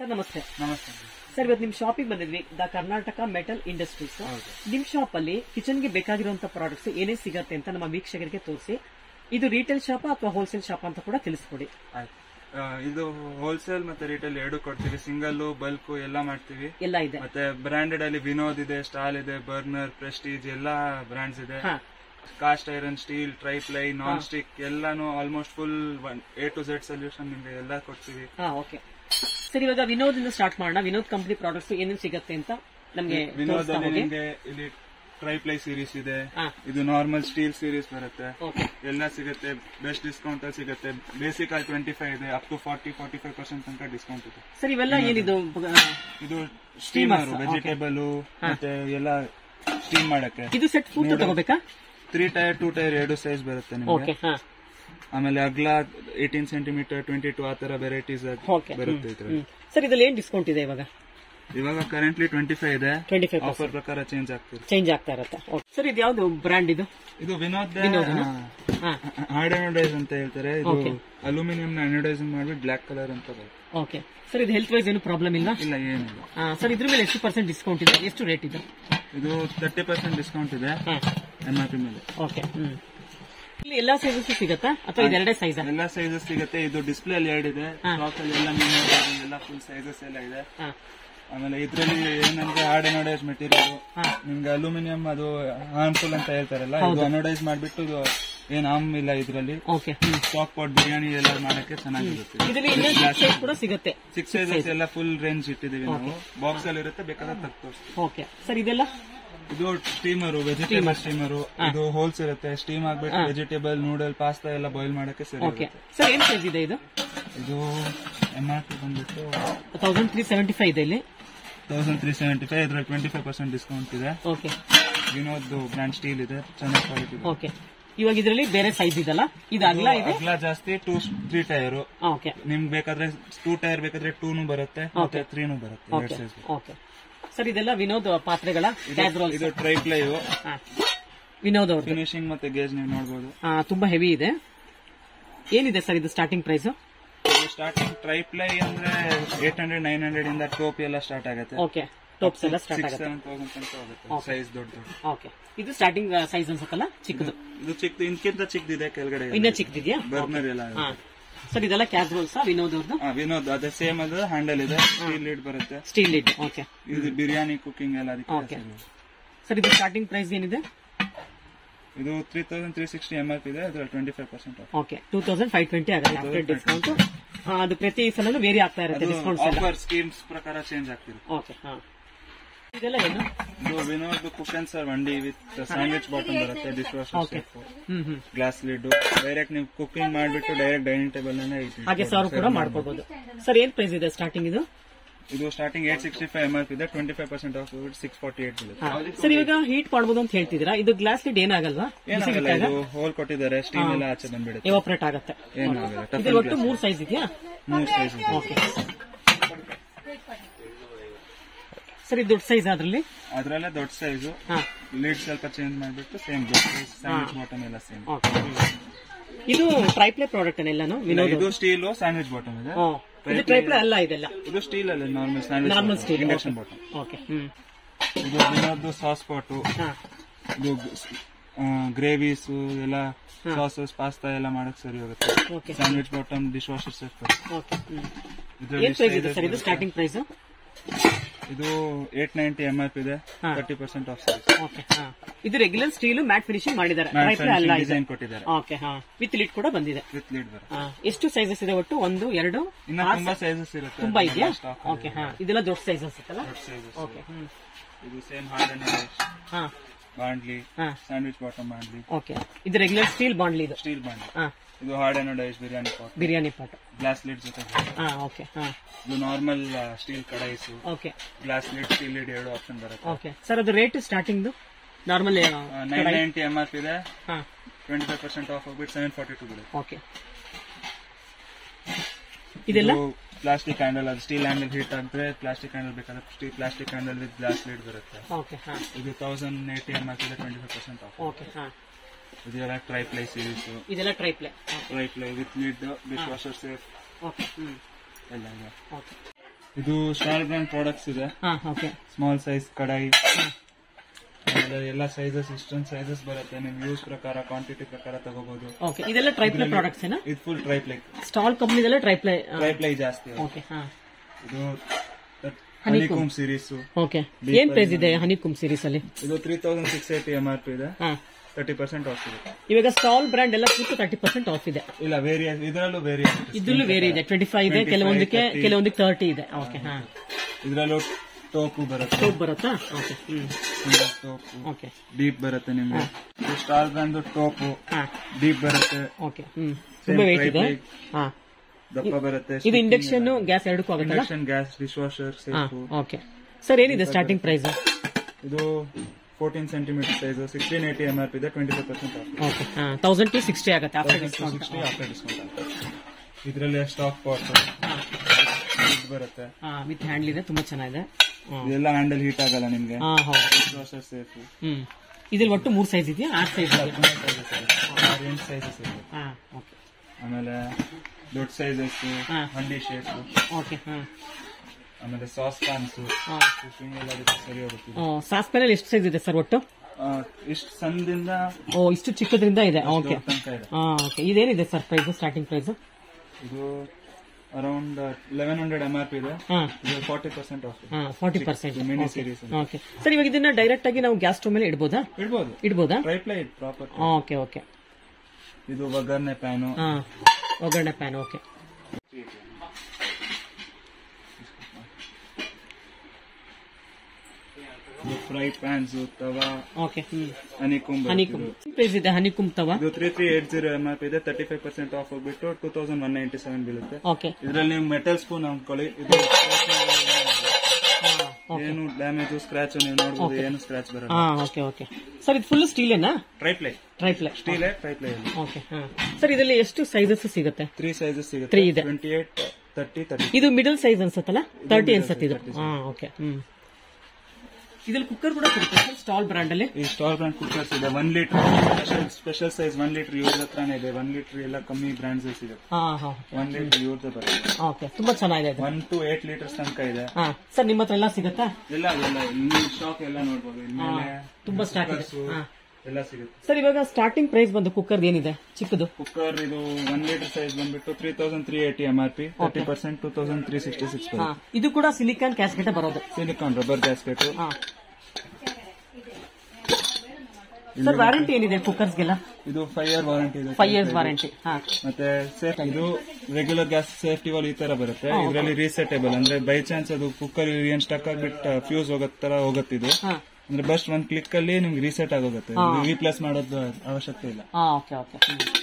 Sir ನಮಸ್ತೆ ನಮಸ್ತೆ sir ಇವತ್ತು ನಿಮ್ ಶಾಪಿಗೆ ಬಂದಿದ್ವಿ ದ ಕರ್ನಾಟಕ ಮೆಟಲ್ ಇಂಡಸ್ಟ್ರೀಸ್ ಹೌದು. ನಿಮ್ ಶಾಪ್ ಅಲ್ಲಿ ಕಿಚನ್ ಗೆ ಬೇಕಾಗಿರುವಂತ ಪ್ರಾಡಕ್ಟ್ಸ್ ಏನೇನ್ ಸಿಗತ್ತೆ ಅಂತ ನಮ್ಮ ವೀಕ್ಷಕರಿಗೆ ತೋರಿಸಿ ಇದು ರಿಟೇಲ್ ಶಾಪ್ ಅಥವಾ ಹೋಲ್ಸೇಲ್ ಶಾಪ್ ಅಂತ ಕೂಡ ತಿಳಿಸ್ಕೊಡಿ ಆಯ್ತು ಆ, ಇದು ಹೋಲ್ಸೇಲ್ ಮತ್ತೆ ರಿಟೇಲ್ ಎರಡು ಕೊಡ್ತೀವಿ ಸಿಂಗಲ್ ಬಲ್ಕ್ ಎಲ್ಲ ಮಾಡ್ತೀವಿ ಎಲ್ಲ ಇದೆ ಮತ್ತೆ ಬ್ರಾಂಡೆಡ್ ಅಲ್ಲಿ ವಿನೋದ್ ಇದೆ ಸ್ಟಾಲ್ ಇದೆ ಬರ್ನರ್ ಪ್ರೆಸ್ಟೀಜ್ ಎಲ್ಲಾ ಬ್ರಾಂಡ್ಸ್ ಇದೆ ಹಾ cast iron steel triply non stick ಎಲ್ಲಾನು almost full A to Z solution ನಿಮ್ಗೆ ಎಲ್ಲ ಕೊಡ್ತೀವಿ ಹಾ ಓಕೆ ಸರ್ ಇವಾಗ ವಿನೋದ್ ಇಂದ ಸ್ಟಾರ್ಟ್ ಮಾಡೋಣ ವಿನೋದ್ ಕಂಪನಿ ಪ್ರಾಡಕ್ಟ್ಸ್ ಏನೇನ್ ಸಿಗತ್ತೆ ಅಂತ ನಮ್ಗೆ ವಿನೋದ್ ತೋರಿಸ್ತಾ ಅಲ್ಲಿ ಹೋಗಿ ನಿಮ್ಗೆ ಇಲ್ಲಿ ಟ್ರೈಪ್ಲೈ ಸೀರೀಸ್ ಇದೆ ಹಾ ಇದು ನಾರ್ಮಲ್ ಸ್ಟೀಲ್ ಸೀರೀಸ್ ಬರುತ್ತೆ ಓಕೆ ಎಲ್ಲ ಸಿಗುತ್ತೆ ಬೆಸ್ಟ್ ಡಿಸ್ಕೌಂಟ್ ಅಲ್ಲಿ ಸಿಗುತ್ತೆ ಬೇಸಿಕ್ ಅಲ್ಲಿ ಟ್ವೆಂಟಿ ಫೈವ್ ಇದೆ up to forty forty five percent ತನಕ ಡಿಸ್ಕೌಂಟ್ ಇದೆ ಸರ್ ಇವೆಲ್ಲ ಏನಿದು ಇದು Steamers, ಸ್ಟೀಮರ್ okay. ವೆಜಿಟೇಬಲ್ ಮತ್ತೆ ಎಲ್ಲ ಸ್ಟೀಮ್ ಮಾಡಕ್ಕೆ ಇದು ಸೆಟ್ ಫುಡ್ ತಗೋಬೇಕಾ ತ್ರೀ ಟೈರ್ ಟೂ ಟೈರ್ ಎರಡು ಸೈಜ್ ಬರುತ್ತೆ ಓಕೆ ನಿಮಗೆ ಹಾ ಆಮೇಲೆ ಅಗ್ಲ ಏಟೀನ್ ಸೆಂಟಿಮೀಟರ್ ಟ್ವೆಂಟಿ ಟು ಆ ತರ ವೆರೈಟೀಸ್ ಓಕೆ ಬರುತ್ತೆ ಇದ್ರಲ್ಲಿ ಸರ್ ಇದ್ರಲ್ಲಿ ಏನ್ ಡಿಸ್ಕೌಂಟ್ ಇದೆ ಇವಾಗ ಇವಾಗ ಕರೆಂಟ್ಲಿ ಟ್ವೆಂಟಿ ಫೈವ್ ಇದೆ ಟ್ವೆಂಟಿ ಫೈವ್ ಆಫರ್ ಪ್ರಕಾರ ಚೇಂಜ್ ಆಗ್ತಿದೆ ಚೇಂಜ್ ಆಗ್ತಾ ಇರುತ್ತೆ ಸರ್ ಇದು ಯಾವ್ದು ಬ್ರ್ಯಾಂಡ್ ಇದು ಇದು ವಿನೋದ್ ವಿನೋದನ? ಹಾ ಹಾರ್ಡ್ ಅನೋಡೈಸ್ ಅಂತ ಹೇಳ್ತಾರೆ ಇದು Okay. ಅಲ್ಯೂಮಿನಿಯಂ ನ ಅನೋಡೈಸಿಂಗ್ ಮಾಡ್ಬಿಟ್ಟು ಬ್ಲಾಕ್ ಕಲರ್ ಅಂತ ಬರುತ್ತೆ ಓಕೆ ಸರ್ ಇದು ಹೆಲ್ತ್ ವೈಸ್ ಏನು ಪ್ರಾಬ್ಲಮ್ ಇಲ್ಲ ಇಲ್ಲ ಏನಿಲ್ಲ ಸರ್ ಇದ್ರ ಮೇಲೆ ಎಷ್ಟು ಪರ್ಸೆಂಟ್ ಡಿಸ್ಕೌಂಟ್ ಇದೆ ಎಷ್ಟು ರೇಟ್ ಇದೆ ಇದು ತರ್ಟಿ ಪರ್ಸೆಂಟ್ ಡಿಸ್ಕೌಂಟ್ ಇದೆ ಹಾ ಎಂ ಆರ್ ಪಿ ಮೇಲೆ ಓಕೆ ಹ್ಮ್ ಇಲ್ಲಿ ಎಲ್ಲಾ ಸೈಜಸ್ ಸಿಗತ್ತಾ ಅಥವಾ ಇದೆರಡೇ ಸೈಜ್ ಎಲ್ಲ ಸೈಜಸ್ ಸಿಗುತ್ತೆ ಇದು ಡಿಸ್ಪ್ಲೇ ಅಲ್ಲಿ ಎರಡಿದೆ ಹಾ. ಸ್ಟಾಕ್ ಅಲ್ಲಿ ಎಲ್ಲ ಮಿನಿಮಮ್ ಎಲ್ಲ ಫುಲ್ ಸೈಜಸ್ ಎಲ್ಲ ಇದೆ ಹಾ ಆಮೇಲೆ ಇದ್ರಲ್ಲಿ ಏನಂದ್ರೆ ಹಾರ್ಡ್ ಅನೋಡೈಸ್ ಮೆಟೀರಿಯಲ್ ಹಾ ನಿಮ್ಗೆ ಅಲ್ಯೂಮಿನಿಯಂ ಅದು ಹಾರ್ಮ್ಫುಲ್ ಅಂತ ಹೇಳ್ತಾರಲ್ಲ ಇದು ಅನೋಡೈಸ್ ಮಾಡ್ಬಿಟ್ಟು ಇದು ಏನ್ ಹಾರ್ಮ್ ಇಲ್ಲ ಇದ್ರಲ್ಲಿ ಓಕೆ ಸ್ಟಾಕ್ ಪಾಟ್ ಬಿರಿಯಾನಿ ಎಲ್ಲ ಮಾಡಕ್ಕೆ ಚೆನ್ನಾಗಿರುತ್ತೆ ಇದರಲ್ಲಿ ಇನ್ನೊಂದು ಸೈಜ್ ಕೂಡ ಸಿಗುತ್ತೆ ಸಿಕ್ಸ್ ಸೈಜಸ್ ಎಲ್ಲ ಫುಲ್ ರೇಂಜ್ ಇಟ್ಟಿದೀವಿ ನಾವು ಬಾಕ್ಸ್ ಅಲ್ಲಿ ಇರುತ್ತೆ ಬೇಕಾದ್ರೆ ತಗ್ತೋಸ್ ಓಕೆ ಸರ್ ಇದೆಲ್ಲ ಇದು ಸ್ಟೀಮರು ವೆಜಿಟೇಬಲ್ ಸ್ಟೀಮರು ಇದು ಹೋಲ್ಸ್ ಇರುತ್ತೆ ಸ್ಟೀಮ್ ಆಗ್ಬಿಟ್ಟು ವೆಜಿಟೇಬಲ್ ನೂಡಲ್ ಪಾಸ್ತಾ ಎಲ್ಲ ಬಾಯ್ಲ್ ಮಾಡಕ್ಕೆ ಸರಿ ಓಕೆ ಇರುತ್ತೆ. ಸರ್ ಏನ್ ಪ್ರೈಸ್ ಇದೆ ಇದು ಇದು ಎಂ ಆರ್ ಪಿ ಬಂದ್ಬಿಟ್ಟು ತೌಸಂಡ್ ತ್ರೀ ಸೆವೆಂಟಿ ಫೈವ್ ಇದೆ ಇಲ್ಲಿ ತೌಸಂಡ್ ತ್ರೀ ಸೆವೆಂಟಿ ಫೈವ್ ಇದ್ರಲ್ಲಿ ಟ್ವೆಂಟಿ ಫೈವ್ ಪರ್ಸೆಂಟ್ ಡಿಸ್ಕೌಂಟ್ ಇದೆ ಓಕೆ ವಿನೋದ್ ಬ್ರ್ಯಾಂಡ್ ಸ್ಟೀಲ್ ಇದೆ ಚೆನ್ನಾಗಿ ಕ್ವಾಲಿಟಿ ಇದೆ ಓಕೆ ಇವಾಗ ಇದರಲ್ಲಿ ಬೇರೆ ಸೈಜ್ ಇದಲ್ಲ ಇದು ಅಗಲ ಇದೆ ಅಗಲ ಜಾಸ್ತಿ ಟೂ ತ್ರೀ ಟೈರ್ ಓಕೆ ನಿಮ್ಗೆ ಬೇಕಾದ್ರೆ ಟೂ ಟೈರ್ ಬೇಕಾದ್ರೆ ಟೂನು ಬರುತ್ತೆ ಮತ್ತೆ ತ್ರೀನು ಬರುತ್ತೆ ಎರಡು ಓಕೆ ಸೈಜ್ ಓಕೆ ಸರ್ ಇದೆಲ್ಲ ವಿನೋದ್ ಪಾತ್ರೆಗಳ ಕ್ಯಾಸ್ರೋಲ್ಸ್ ಇದು ಟ್ರೈಪ್ಲೈ ವಿನೋದ್ ಅವ್ರದ್ದು ಫಿನಿಶಿಂಗ್ ಮತ್ತೆ ಗೇಜ್ ನೀವು ನೋಡಬಹುದು ಆ, ತುಂಬಾ ಹೆವಿ ಇದೆ ಏನಿದೆ ಸರ್ ಇದು ಸ್ಟಾರ್ಟಿಂಗ್ ಪ್ರೈಸ್ ಸ್ಟಾರ್ಟಿಂಗ್ ಟ್ರೈಪ್ಲೈ ಅಂದ್ರೆ ಏಟ್ ಹಂಡ್ರೆಡ್ ನೈನ್ ಹಂಡ್ರೆಡ್ ಇಂದ ಟೋಪ್ ಎಲ್ಲ ಸ್ಟಾರ್ಟ್ ಆಗುತ್ತೆ ಓಕೆ ಟೋಪ್ಸ್ ಎಲ್ಲ ಸ್ಟಾರ್ಟ್ ಸಿಕ್ಸ್ ಆಗುತ್ತೆ ಸೆವೆನ್ ತೌಸಂಡ್ ತನಕ ಹೋಗುತ್ತೆ ಸೈಜ್ ದೊಡ್ಡ ದೊಡ್ಡ ಓಕೆ ಇದು ಸ್ಟಾರ್ಟಿಂಗ್ ಸೈಜ್ ಅನ್ಸತ್ತಲ್ಲ ಚಿಕ್ಕದು ಇದು ಚಿಕ್ಕದು ಇನ್ಕಿಂತ ಚಿಕ್ಕದಿದೆ ಕೆಳಗಡೆ ಇನ್ನ ಚಿಕ್ಕದಿದ್ಯಾ ಬರ್ನರ್ ಎಲ್ಲ ಹಾ ಸರ್ ಇದೆಲ್ಲ ಕ್ಯಾಸ್ರೋಲ್ಸ್ ವಿನೋದ್ ಅವ್ರದ್ದು ಹಾ, ವಿನೋದ್ ಅದೇ ಸೇಮ್ ಅದು ಹ್ಯಾಂಡಲ್ ಇದೆ ಸ್ಟೀಲ್ ಲೀಡ್ ಬರುತ್ತೆ ಸ್ಟೀಲ್ ಲಿಡ್ ಓಕೆ ಇದು ಬಿರಿಯಾನಿ ಕುಕಿಂಗ್ ಎಲ್ಲ Okay. ಅದಕ್ಕೆ ಸರ್ ಇದು ಸ್ಟಾರ್ಟಿಂಗ್ ಪ್ರೈಸ್ ಏನಿದೆ ಇದು three thousand three sixty M R P ಇದೆ ಅದ್ರಲ್ಲಿ twenty five percent off okay two thousand five twenty ಆಗುತ್ತೆ ಆಫ್ಟರ್ ಡಿಸ್ಕೌಂಟ್ ಅದು ಪ್ರತಿ ಸಲನು ವೇರಿ ಆಗ್ತಾ ಇರುತ್ತೆ ಅದು ಡಿಸ್ಕೌಂಟ್ಸ್ ಎಲ್ಲ ಆಫರ್ ಸ್ಕೀಮ್ಸ್ ಪ್ರಕಾರ ಚೇಂಜ್ ಆಗ್ತಿರುತ್ತೆ ಓಕೆ ಹಾ ಇದೆಲ್ಲ ಏನು ಇದು Vinod cook and serve handi with sandwich bottom ಬರುತ್ತೆ dish Okay. Washer hmm hmm glass lid direct ನೀವು ಕುಕಿಂಗ್ ಮಾಡ್ಬಿಟ್ಟು ಡೈರೆಕ್ಟ್ ಡೈನಿಂಗ್ ಟೇಬಲ್ ಹಾಗೆ ಸರ್ವ್ ಕೂಡ ಮಾಡ್ಕೋಬಹುದು ಸರ್ ಏನ್ ಪ್ರೈಸ್ ಇದೆ ಸ್ಟಾರ್ಟಿಂಗ್ ಇದು ಇದು starting eight sixty five M R P ಇದೆ twenty five percent off six forty eight ಬೀಳುತ್ತೆ ಸರ್ ಇವಾಗ ಹೀಟ್ ಮಾಡ್ಬೋದು ಅಂತ ಹೇಳ್ತಿದ್ದೀರಾ ಇದು ಗ್ಲಾಸ್ ಲಿಡ್ ಏನಾಗಲ್ವಾ ಏನಾಗಲ್ಲ ಇದು ಹೋಲ್ ಕೊಟ್ಟಿದ್ದಾರೆ ಸ್ಟೀಮ್ ಎಲ್ಲ ಆಚೆ ಬಂದ್ಬಿಡುತ್ತೆ ಎವಾಪರೇಟ್ ಆಗುತ್ತೆ ಏನಾಗಲ್ಲ ಇದು ಒಟ್ಟು ಮೂರ್ ಸೈಜ್ ಇದೆಯಾ ಮೂರ್ ಸೈಜ್ ಇದೆ ಓಕೆ ಸರ್ ಇದು ದೊಡ್ಡ ಸೈಜ್ ಅದ್ರಲ್ಲಿ ಅದ್ರಲ್ಲೇ ದೊಡ್ಡ ಸೈಜು ಹಾ ಲೀಡ್ ಸ್ವಲ್ಪ ಚೇಂಜ್ ಮಾಡ್ಬಿಟ್ಟು ಸೇಮ್ ದೊಡ್ಡ ಸೈಜ್ ಸ್ಯಾಂಡ್ವಿಚ್ ಬಾಟಮ್ ಎಲ್ಲ ಸೇಮ್ ಓಕೆ ಇದು ಟ್ರೈಪ್ಲೇ ಪ್ರಾಡಕ್ಟ್ ಎಲ್ಲಾನು ವಿನೋದ್ ಇದು ಸ್ಟೀಲ್ ಸ್ಯಾಂಡ್ವಿಚ್ ಬಾಟಮ್ ಇದೆ ಹ್ಮ್. ಇದು ಟ್ರೈಪ್ಲೇ ಅಲ್ಲ ಇದೆಲ್ಲ ಇದು ಸ್ಟೀಲ್ ಅಲ್ಲಿ normal normal sandwich steel induction bottom okay hmm ಇದು ವಿನೋದ್ ಸಾಸ್ ಪಾಟು ಹಾ ಇದು ಗ್ರೇವೀಸ್ ಎಲ್ಲ ಸಾಸಸ್ ಪಾಸ್ತಾ ಎಲ್ಲ ಮಾಡಕ್ ಸರಿ ಹೋಗುತ್ತೆ okay sandwich bottom dish washer set okay hmm ಇದರಲ್ಲಿ ಏನ್ ಪ್ರೈಸ್ ಇದೆ ಸರ್ ಇದು ಸ್ಟಾರ್ಟಿಂಗ್ ಪ್ರೈಸ್ ಇದು eight ninety M R P ಇದೆ ಹಾ. Thirty percent off size okay ಹಾ ಇದು ರೆಗ್ಯುಲರ್ ಸ್ಟೀಲ್ ಮ್ಯಾಟ್ ಫಿನಿಶಿಂಗ್ ಮಾಡಿದ್ದಾರೆ ಟ್ರೈಪ್ಲೇ ಅಲ್ಲ ಇದೆ ಡಿಸೈನ್ ಕೊಟ್ಟಿದ್ದಾರೆ ಓಕೆ ಹಾ ವಿತ್ ಲಿಡ್ ಕೂಡ ಬಂದಿದೆ ವಿತ್ ಲೀಡ್ ಬರುತ್ತೆ ಹಾ. ಎಷ್ಟು ಸೈಜಸ್ ಇದೆ ಒಟ್ಟು ಒಂದು ಎರಡು ಇನ್ನ ಆರು ತುಂಬಾ ಸೈಜಸ್ ಇರುತ್ತೆ ತುಂಬಾ ಇದೆಯಾ ಸ್ಟಾಕ್ ಓಕೆ ಹಾ ಇದೆಲ್ಲ ದೊಡ್ಡ ಸೈಜ್ ಅನ್ಸುತ್ತಲ್ಲ ಸೈಜಸ್ ಓಕೆ ಹ್ಮ್ ಇದು ಸೇಮ್ ಹಾರ್ಡ್ ಅಂಡ್ ಹಾ ಬಾಂಡ್ಲಿ ಹಾ ಸ್ಯಾಂಡ್ವಿಚ್ ಬಾಟಮ್ ಬಾಂಡ್ಲಿ ಓಕೆ ಇದು ರೆಗ್ಯುಲರ್ ಸ್ಟೀಲ್ ಬಾಂಡ್ಲಿ ಇದು ಸ್ಟೀಲ್ ಬಾಂಡ್ಲಿ ಹಾ ಇದು hard anodise biryani pot biryani pot glass lid ಜೊತೆ ಬರುತ್ತೆ. ಹಾ ಓಕೆ ಹಾ ಇದು ನಾರ್ಮಲ್ ಸ್ಟೀಲ್ ಕಡಾಯಿಸು okay glass lid steel lid ಎರಡು ಆಪ್ಷನ್ ಬರುತ್ತೆ ಓಕೆ ಸರ್ ಅದು rate starting normal nine ninety M R P ಇದೆ ಹಾ ಟ್ವೆಂಟಿ ಫೈವ್ ಪರ್ಸೆಂಟ್ ಆಫ್ ಹೋಗ್ಬಿಟ್ಟು ಸೆವೆನ್ ಫಾರ್ಟಿ ಟು ಬರುತ್ತೆ ಓಕೆ ಇದೆಲ್ಲ ಪ್ಲಾಸ್ಟಿಕ್ ಹ್ಯಾಂಡಲ್ ಅದು ಸ್ಟೀಲ್ ಹ್ಯಾಂಡಲ್ ಹೀಟ್ ಆಗಿದ್ರೆ ಪ್ಲಾಸ್ಟಿಕ್ ಹ್ಯಾಂಡಲ್ ಬೇಕಾದ್ರೆ steel plastic handle with glass lid ಬರುತ್ತೆ ಓಕೆ ಹಾ ಇದು ತೌಸಂಡ್ ಏಯ್ಟಿ ಎಂ ಆರ್ ಇದೆ twenty five percent off okay ಹಾ ಇದೆಲ್ಲ ಟ್ರೈ ಪ್ಲೈ ಸೀರೀಸ್ ಇದೆಲ್ಲ triply triply with lid dish washer safe okay hmm ಎಲ್ಲ ಇದೆ ಓಕೆ ಇದು ಸ್ಟಾರ್ ಬ್ರ್ಯಾಂಡ್ ಪ್ರಾಡಕ್ಟ್ಸ್ ಇದೆ ಹಾ ಓಕೆ ಸ್ಮಾಲ್ ಸೈಜ್ ಕಡಾಯಿ ಆಮೇಲೆ ಎಲ್ಲ ಸೈಜಸ್ ಇಷ್ಟೊಂದು ಸೈಜಸ್ ಬರುತ್ತೆ ನಿಮ್ ಯೂಸ್ ಪ್ರಕಾರ ಕ್ವಾಂಟಿಟಿ ಪ್ರಕಾರ ತಗೋಬಹುದು ಓಕೆ ಇದೆಲ್ಲ ಟ್ರೈಪ್ಲೈ ಪ್ರಾಡಕ್ಟ್ಸ್ ಏನಾ ಇದು ಫುಲ್ ಟ್ರೈಪ್ಲೈ ಸ್ಟಾಲ್ ಕಂಪ್ನಿದೆಲ್ಲ ಟ್ರೈಪ್ಲೈ ಟ್ರೈಪ್ಲೈ ಜಾಸ್ತಿ ಓಕೆ ಹಾ ಇದು ಹನಿಕೋಮ್ ಸೀರೀಸ್ ಓಕೆ ಏನ್ ಪ್ರೈಸ್ ಇದೆ ಹನಿಕುಮ್ ಸೀರೀಸ್ ಅಲ್ಲಿ ಇದು three thousand six eighty M R P ಇದೆ ಹಾ ತರ್ಟಿ ಪರ್ಸೆಂಟ್ ಆಫ್ ಇದೆ ಇವಾಗ ಸ್ಟಾಲ್ ಬ್ರ್ಯಾಂಡ್ ಎಲ್ಲ ಕೂತು ತರ್ಟಿ ಪರ್ಸೆಂಟ್ ಆಫ್ ಇದೆ ಇಲ್ಲ ವೇರಿಯಸ್ ಇದರಲ್ಲೂ ವೇರಿಯಸ್ ಇದ್ರಲ್ಲೂ ಬೇರೆ ಇದೆ ಟ್ವೆಂಟಿ ಫೈವ್ ಇದೆ ಕೆಲವೊಂದಕ್ಕೆ ಕೆಲವೊಂದಕ್ಕೆ ತರ್ಟಿ ಇದೆ ಓಕೆ ಹಾ ಇದರಲ್ಲೂ ಟೋಪು ಬರುತ್ತೆ ಟೋಪ್ ಬರುತ್ತಾ ಓಕೆ ಹ್ಮ್ ಸಿಂಗಲ್ ಟೋಪು ಓಕೆ ಡೀಪ್ ಬರುತ್ತೆ ನಿಮ್ಗೆ ಇದು ಸ್ಟಾರ್ ಬ್ರ್ಯಾಂಡ್ ಟೋಪು ಹಾ ಡೀಪ್ ಬರುತ್ತೆ ಓಕೆ ಹ್ಮ್ ತುಂಬಾ ವೇಟ್ ಇದೆ triplet. ಹಾ ದಪ್ಪ ಬರುತ್ತೆ ಇದು ಇಂಡಕ್ಷನ್ ಗ್ಯಾಸ್ ಎರಡಕ್ಕೂ ಆಗುತ್ತಲ್ಲ ಇಂಡಕ್ಷನ್ ಗ್ಯಾಸ್ ಡಿಶ್ ವಾಷರ್ ಹಾ ಸೇಫು ಓಕೆ ಸರ್ ಏನಿದೆ ಸ್ಟಾರ್ಟಿಂಗ್ ಪ್ರೈಸ್ ಇದು fourteen centimetre size sixteen eighty M R P ಇದೆ twenty five percent off okay ಹಾ ತೌಸಂಡ್ ಟು ಸಿಕ್ಸ್ಟಿ ಆಗುತ್ತೆ after discount sixty after discount ಇದರಲ್ಲಿ stock pot ಬರುತ್ತೆ ಹಾ with handle ಇದೆ ತುಂಬಾ ಚೆನ್ನಾಗಿದೆ ಹ್ಮ್. ಇದೆಲ್ಲ ಹ್ಯಾಂಡಲ್ ಹೀಟ್ ಆಗಲ್ಲ ನಿಮ್ಗೆ ಹಾ ಹೌದು ಡಿಶ್ ವಾಷರ್ ಸೇಫು ಹ್ಮ್ ಇದ್ರಲ್ಲಿ ಒಟ್ಟು ಮೂರ್ ಸೈಜ್ ಇದೆಯಾ ಆರ್ ಸೈಜ್ ಇದೆ ಆರು ಎಂಟು ಸೈಜಸ್ ಇದೆ ಹಾ ಓಕೆ ಆಮೇಲೆ ದೊಡ್ಡ ಸೈಜಸ್ ಹಾ. ಹಂಡಿ ಶೇಪ್ ಓಕೆ ಹಾ ಆಮೇಲೆ ಸಾಸ್ ಪ್ಯಾನ್ಸ್ ಹಾ ಕುಕಿಂಗ್ ಎಲ್ಲ ಅದಕ್ಕೆ ಸರಿ ಹೋಗುತ್ತೆ ಸಾಸ್ ಪ್ಯಾನಲ್ ಎಷ್ಟು ಸೈಜ್ ಇದೆ ಸರ್ ಒಟ್ಟು ಇಷ್ಟು ಸಣ್ಣದಿಂದ ಓ ಇಷ್ಟು ಚಿಕ್ಕದ್ರಿಂದ ಇದೆ ಓಕೆ ದೊಡ್ಡ ತನಕ ಇದೆ ಹಾ ಓಕೆ ಇದೇನಿದೆ ಸರ್ ಪ್ರೈಸ್ ಸ್ಟಾರ್ಟಿಂಗ್ ಪ್ರೈಸ್ ಇದು around eleven hundred M R P ಇದೆ ಹಾ ಇದು ಫಾರ್ಟಿ ಪರ್ಸೆಂಟ್ ಆಫ್ ಹಾ forty percent mini series okay sir ಇವಾಗ ಇದನ್ನ ಡೈರೆಕ್ಟ್ ಆಗಿ ನಾವು ಗ್ಯಾಸ್ ಸ್ಟವ್ ಮೇಲೆ ಇಡ್ಬೋದಾ ಇಡ್ಬೋದು ಇಡ್ಬೋದಾ ಟ್ರೈಪ್ಲೈ ಇದು ಪ್ರಾಪರ್ ಓಕೆ ಓಕೆ ಇದು ಒಗ್ಗರಣೆ ಪ್ಯಾನು ಹಾ ಒಗ್ಗರಣೆ pan okay fry pans tawa okay hmm honeycomb honeycomb price ಇದೆ ಹನಿಕುಮ್ ತವ ಇದು three three eight zero M R P ಇದೆ ತರ್ಟಿ ಫೈವ್ ಪರ್ಸೆಂಟ್ ಆಫ್ ಹೋಗ್ಬಿಟ್ಟು two thousand one ninety seven ಬೀಳುತ್ತೆ ಓಕೆ ಇದರಲ್ಲಿ ನೀವು ಮೆಟಲ್ ಸ್ಪೂನ್ ಅನ್ಕೊಳ್ಳಿ ಇದು ಹಾ ಏನು ಡ್ಯಾಮೇಜ್ ಸ್ಕ್ರಾಚ್ ನೀವು ನೋಡಬಹುದು ಏನು ಸ್ಕ್ರಾಚ್ ಬರಲ್ಲ ಹಾ ಓಕೆ ಓಕೆ ಸರ್ ಇದು ಫುಲ್ ಸ್ಟೀಲೇನಾ ಟ್ರೈಪ್ಲೈ ಟ್ರೈಪ್ಲೆ ಸ್ಟೀಲೇ ಟ್ರೈಪ್ಲೈ ಓಕೆ ಹಾ ಸರ್ ಇದರಲ್ಲಿ ಎಷ್ಟು ಸೈಜಸ್ ಸಿಗುತ್ತೆ ತ್ರೀ ಸೈಜಸ್ ಸಿಗುತ್ತೆ Three ಇದೆ. ಟ್ವೆಂಟಿ ಏಟ್ ತರ್ಟಿ ತರ್ಟಿ ಇದು ಮಿಡಲ್ ಸೈಜ್ ಅನ್ಸತ್ತಲ್ಲ ತರ್ಟಿ ಅನ್ಸತ್ತೆ ಇದು ಹಾ ಓಕೆ ಹ್ಮ್ ಇದ್ರಲ್ಲಿ ಕುಕ್ಕರ್ ಕೂಡ ಸಿಗುತ್ತೆ ಸರ್ ಸ್ಟಾಲ್ ಬ್ರ್ಯಾಂಡ್ ಅಲ್ಲಿ ಈ ಸ್ಟಾಲ್ ಬ್ರ್ಯಾಂಡ್ ಕುಕ್ಕರ್ಸ್ ಇದೆ one litre special special size one litre ಇವ್ರ ಹತ್ರನೇ ಇದೆ ಒನ್ ಲೀಟರ್ ಎಲ್ಲ ಕಮ್ಮಿ ಬ್ರ್ಯಾಂಡ್ಸ್ ಸಿಗುತ್ತೆ ಹಾ ಹಾ ಒನ್ ಲೀಟರ್ ಇವ್ರದ್ದು ಬರುತ್ತೆ ಓಕೆ ತುಂಬಾ ಚೆನ್ನಾಗಿದೆ ಇದು ಒನ್ ಟು ಏಟ್ ಲೀಟರ್ಸ್ ತನಕ ಇದೆ ಹಾ ಸರ್ ನಿಮ್ಮ ಹತ್ರ ಎಲ್ಲ ಸಿಗುತ್ತಾ ಎಲ್ಲ ಎಲ್ಲ ಇಲ್ಲಿ ಸ್ಟಾಕ್ ಎಲ್ಲ ನೋಡ್ಬೋದು ಇನ್ಮೇಲೆ ತುಂಬಾ ಸ್ಟಾಕ್ ಇದೆ cookers ಹಾ ಎಲ್ಲ ಸಿಗುತ್ತೆ ಸರ್ ಇವಾಗ ಸ್ಟಾರ್ಟಿಂಗ್ ಪ್ರೈಸ್ ಬಂದು ಕುಕ್ಕರ್ ಏನಿದೆ ಚಿಕ್ಕದು ಕುಕ್ಕರ್ ಇದು ಒನ್ ಲೀಟರ್ ಸೈಜ್ ಬಂದ್ಬಿಟ್ಟು three thousand three eighty M R P thirty percent two thousand three sixty six ಹಾ ಇದು ಕೂಡ ಸಿಲಿಕಾನ್ ಕ್ಯಾಸ್ಕೆಟ್ ಬರೋದು ಸಿಲಿಕಾನ್ ರಬ್ಬರ್ ಗ್ಯಾಸ್ಕೆಟ್ ಹಾ ಸರ್ ವಾರಂಟಿ ಏನಿದೆ ಕುಕ್ಕರ್ಸ್ಗೆಲ್ಲ ಇದು ಫೈವ್ ಇಯರ್ ವಾರಂಟಿ ಇದೆ ಫೈವ್ ಇಯರ್ಸ್ ವಾರಂಟಿ ಹಾ ಮತ್ತೆ ಸೇಫ್ ಇದು ರೆಗ್ಯುಲರ್ ಗ್ಯಾಸ್ ಸೇಫ್ಟಿ ವಾಲ್ ಈ ತರ ಬರುತ್ತೆ ಇದರಲ್ಲಿ ರೀಸೆಟೇಬಲ್ ಅಂದ್ರೆ ಬೈ ಚಾನ್ಸ್ ಅದು ಕುಕ್ಕರ್ ಏನ್ ಸ್ಟಕ್ ಆಗ್ಬಿಟ್ಟು ಫ್ಯೂಸ್ ಹೋಗೋ ತರ ಹೋಗುತ್ತಿದೆ ಹಾ ಅಂದ್ರೆ ಬಸ್ಟ್ ಒಂದ್ ಕ್ಲಿಕ್ ಅಲ್ಲಿ ನಿಮ್ಗೆ ರೀಸೆಟ್ ಆಗೋಗುತ್ತೆ ರೀಪ್ಲೇಸ್ ಮಾಡೋದು ಅವಶ್ಯಕತೆ ಇಲ್ಲ ಹಾ ಓಕೆ ಓಕೆ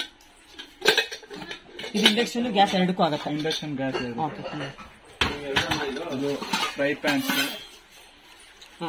ಇದು ಇಂಡಕ್ಷನ್ ಗ್ಯಾಸ್ ಎರಡಕ್ಕೂ ಆಗುತ್ತೆ ಇಂಡಕ್ಷನ್ ಗ್ಯಾಸ್ ಓಕೆ ಇದು ಫ್ರೈ ಪ್ಯಾನ್ಸ್ ಹಾ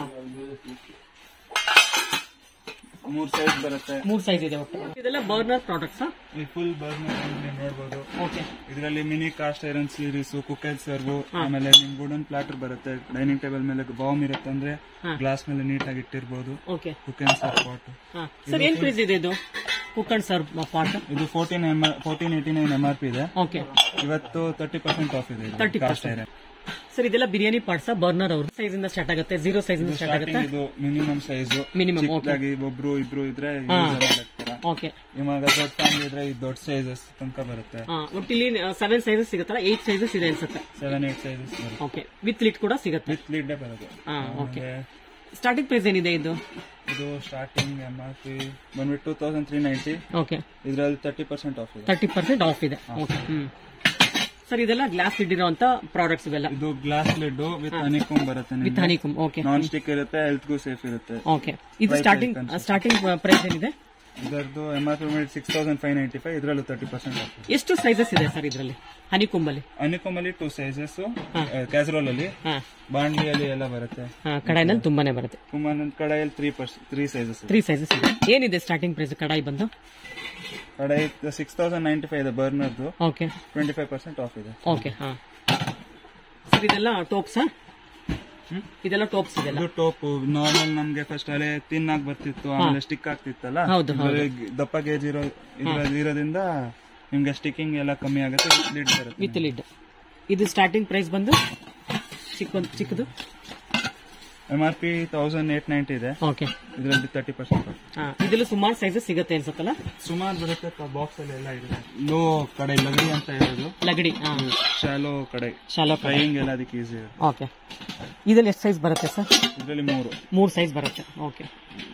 ಮೂರ್ ಸೈಜ್ ಬರುತ್ತೆ ಮೂರ್ ಸೈಜ್ ಇದೆ ಒಟ್ಟು ಇದೆಲ್ಲ ಬರ್ನರ್ ಪ್ರಾಡಕ್ಟ್ಸ್ ಈ ಫುಲ್ ಬರ್ನರ್ ನೋಡ್ಬೋದು ಓಕೆ ಇದರಲ್ಲಿ mini cast iron series cooker serve ಆಮೇಲೆ ನಿಮ್ ವುಡನ್ ಪ್ಲಾಟರ್ ಬರುತ್ತೆ ಡೈನಿಂಗ್ ಟೇಬಲ್ ಮೇಲೆ ಬಾಂಬ್ ಇರುತ್ತೆ ಅಂದ್ರೆ ಗ್ಲಾಸ್ ಮೇಲೆ ನೀಟಾಗಿ ಇಟ್ಟಿರ್ಬೋದು ಓಕೆ ಕುಕ್ಕನ್ ಸರ್ವ್ ಪಾಟ್ ಹಾ ಸರ್ ಏನ್ ಪ್ರೈಸ್ ಇದೆ ಇದು ಕುಕ್ ಅಂಡ್ ಸರ್ವ್ ಪಾಟ್ ಇದು fourteen M fourteen eighty nine M R P ಇದೆ ಓಕೆ ಇವತ್ತು ತರ್ಟಿ ಪರ್ಸೆಂಟ್ ಆಫ್ ಇದೆ 30% ಕಾಸ್ಟ್ ಐರನ್ ಸರ್ ಇದೆಲ್ಲ ಬಿರಿಯಾನಿ ಪಾರ್ಟ್ಸ್ ಬರ್ನರ್ ಅವ್ರ ಸೈಜ್ ಇಂದ ಸ್ಟಾರ್ಟ್ ಆಗುತ್ತೆ ಜೀರೋ ಸೈಜ್ ಇಂದ ಸ್ಟಾರ್ಟ್ ಆಗುತ್ತೆ ಸ್ಟಾರ್ಟಿಂಗ್ ಇದು ಮಿನಿಮಮ್ ಸೈಜ್ ಮಿನಿಮಮ್ ಓಕೆ ಚಿಕ್ಕದಾಗಿ ಒಬ್ರು ಇಬ್ರು ಇದ್ರೆ use ಆಗ್ತಾರೆ. ಓಕೆ ಇವಾಗ ದೊಡ್ಡ ಫ್ಯಾಮಿಲಿ ಇದ್ರೆ ಈ ದೊಡ್ಡ ಸೈಜಸ್ ತನಕ ಬರುತ್ತೆ ಹಾ ಒಟ್ಟಿಲಿ ಸೆವೆನ್ ಸೈಜಸ್ ಸಿಗುತ್ತಲ್ಲ ಏಟ್ ಸೈಜಸ್ ಇದೆ ಅನ್ಸುತ್ತೆ ಸೆವೆನ್ ಏಟ್ ಸೈಜಸ್ ಬರುತ್ತೆ ಓಕೆ ವಿತ್ ಲಿಟ್ ಕೂಡ ಸಿಗುತ್ತೆ ವಿತ್ ಲೀಡ್ ಬರುತ್ತೆ ಹಾ ಓಕೆ ಆಮೇಲೆ ಸ್ಟಾರ್ಟಿಂಗ್ ಪ್ರೈಸ್ ಏನಿದೆ ಇದು ಇದು ಸ್ಟಾರ್ಟಿಂಗ್ ಎಂ ಆರ್ ಪಿ ಬಂದ್ಬಿಟ್ಟು two thousand three ninety okay ಇದ್ರಲ್ಲಿ ತರ್ಟಿ ಪರ್ಸೆಂಟ್ ಆಫ್ ಇದೆ ತರ್ಟಿ ಪರ್ಸೆಂಟ್ ಆಫ್ ಇದೆ ಓಕೆ ಹ್ಮ್ ಸರ್ ಇದೆಲ್ಲ ಗ್ಲಾಸ್ ಇಟ್ಟಿರೋಂತ ಪ್ರಾಡಕ್ಟ್ಸ್ ಇವೆಲ್ಲ ಇದು ಗ್ಲಾಸ್ ಲಿಡ್ ವಿತ್ ಹನಿಕೋಮ್ ಬರುತ್ತೆ with honeycomb okay non stick ಇರುತ್ತೆ ಹೆಲ್ತ್ಗೂ ಸೇಫ್ ಇರುತ್ತೆ ಓಕೆ ಇದು ಸ್ಟಾರ್ಟಿಂಗ್ ಸ್ಟಾರ್ಟಿಂಗ್ ಪ್ರೈಸ್ ಏನಿದೆ ಇದರದ್ದು M R P six thousand five ninety five ಇದರಲ್ಲೂ ತರ್ಟಿ ಪರ್ಸೆಂಟ್ ಆಫ್ ಇದೆ ಎಷ್ಟು ಸೈಜಸ್ ಇದೆ ಸರ್ ಇದರಲ್ಲಿ ಹನಿಕುಂಬಲ್ಲಿ ಹನಿಕೋಮ್ ಅಲ್ಲಿ ಟೂ ಸೈಜಸ್ ಕ್ಯಾಸರೋಲ್ ಅಲ್ಲಿ ಹಾ ಬಾಂಡ್ಲಿಯಲ್ಲಿ ಎಲ್ಲ ಬರುತ್ತೆ ಹಾ ಕಡಾಯಿನಲ್ಲಿ ತುಂಬಾನೇ ಬರುತ್ತೆ ಕುಮಾರ್ ಕಡೆಯಲ್ಲಿ three percent three sizes three sizes ಇದೆ ಏನಿದೆ ಸ್ಟಾರ್ಟಿಂಗ್ ಪ್ರೈಸ್ ಕಡಾಯಿ ಬಂದು ಕಡೆ ಸಿಕ್ಸ್ ತೌಸಂಡ್ ನೈಂಟಿ ಫೈವ್ ಇದೆ ಬರ್ನರ್ದು okay twenty five percent off ಇದೆ ಓಕೆ ಹಾ ಸರ್ ಇದೆಲ್ಲ ಟೋಪ್ಸಾ ಇದೆಲ್ಲ ಟೋಪ್ಸ್ ಇದೆಲ್ಲ ಇದು ಟೋಪ್ ನಾರ್ಮಲ್ ನಮ್ಗೆ ಫಸ್ಟ್ ಅಲೆ ತಿನ್ನಾಗ್ ಬರ್ತಿತ್ತು ಆಮೇಲೆ ಸ್ಟಿಕ್ ಆಗ್ತಿತ್ತಲ್ಲ ಹೌದು, ಇದ್ರಲ್ಲಿ ದಪ್ಪ ಗೇಜ್ ಇರೋ ಇದ್ರಲ್ಲಿ ಇರೋದ್ರಿಂದ ನಿಮ್ಗೆ ಸ್ಟಿಕ್ಕಿಂಗ್ ಎಲ್ಲ ಕಮ್ಮಿ ಆಗುತ್ತೆ ಲಿಡ್ ಬರುತ್ತೆ ವಿತ್ ಲಿಡ್ ಇದು ಸ್ಟಾರ್ಟಿಂಗ್ ಪ್ರೈಸ್ ಬಂದು ಚಿಕ್ಕ ಚಿಕ್ಕದು M R P thousand eight ninety ಇದೆ ಓಕೆ ಇದರಲ್ಲಿ ತರ್ಟಿ ಪರ್ಸೆಂಟ್ ಇದರಲ್ಲೂ ಸುಮಾರು ಸೈಜಸ್ ಸಿಗುತ್ತೆ ಅನ್ಸುತ್ತಲ್ಲ ಸುಮಾರು ಬರುತ್ತೆ ಬಾಕ್ಸ್ ಅಲ್ಲಿ ಎಲ್ಲ ಇದೆ ಲೋ ಕಡೆ ಲಗಡಿ ಅಂತ ಇರೋದು ಲಗಡಿ ಹಾ ಶಾಲೋ ಕಡೆ ಶಾಲೋ ಫ್ರೈಯಿಂಗ್ ಎಲ್ಲ ಅದಕ್ಕೆ ಈಸಿ ಇದೆ ಓಕೆ ಇದ್ರಲ್ಲಿ ಎಷ್ಟು ಸೈಜ್ ಬರುತ್ತೆ ಸರ್ ಇದರಲ್ಲಿ ಮೂರು ಮೂರು ಸೈಜ್ ಬರುತ್ತೆ ಓಕೆ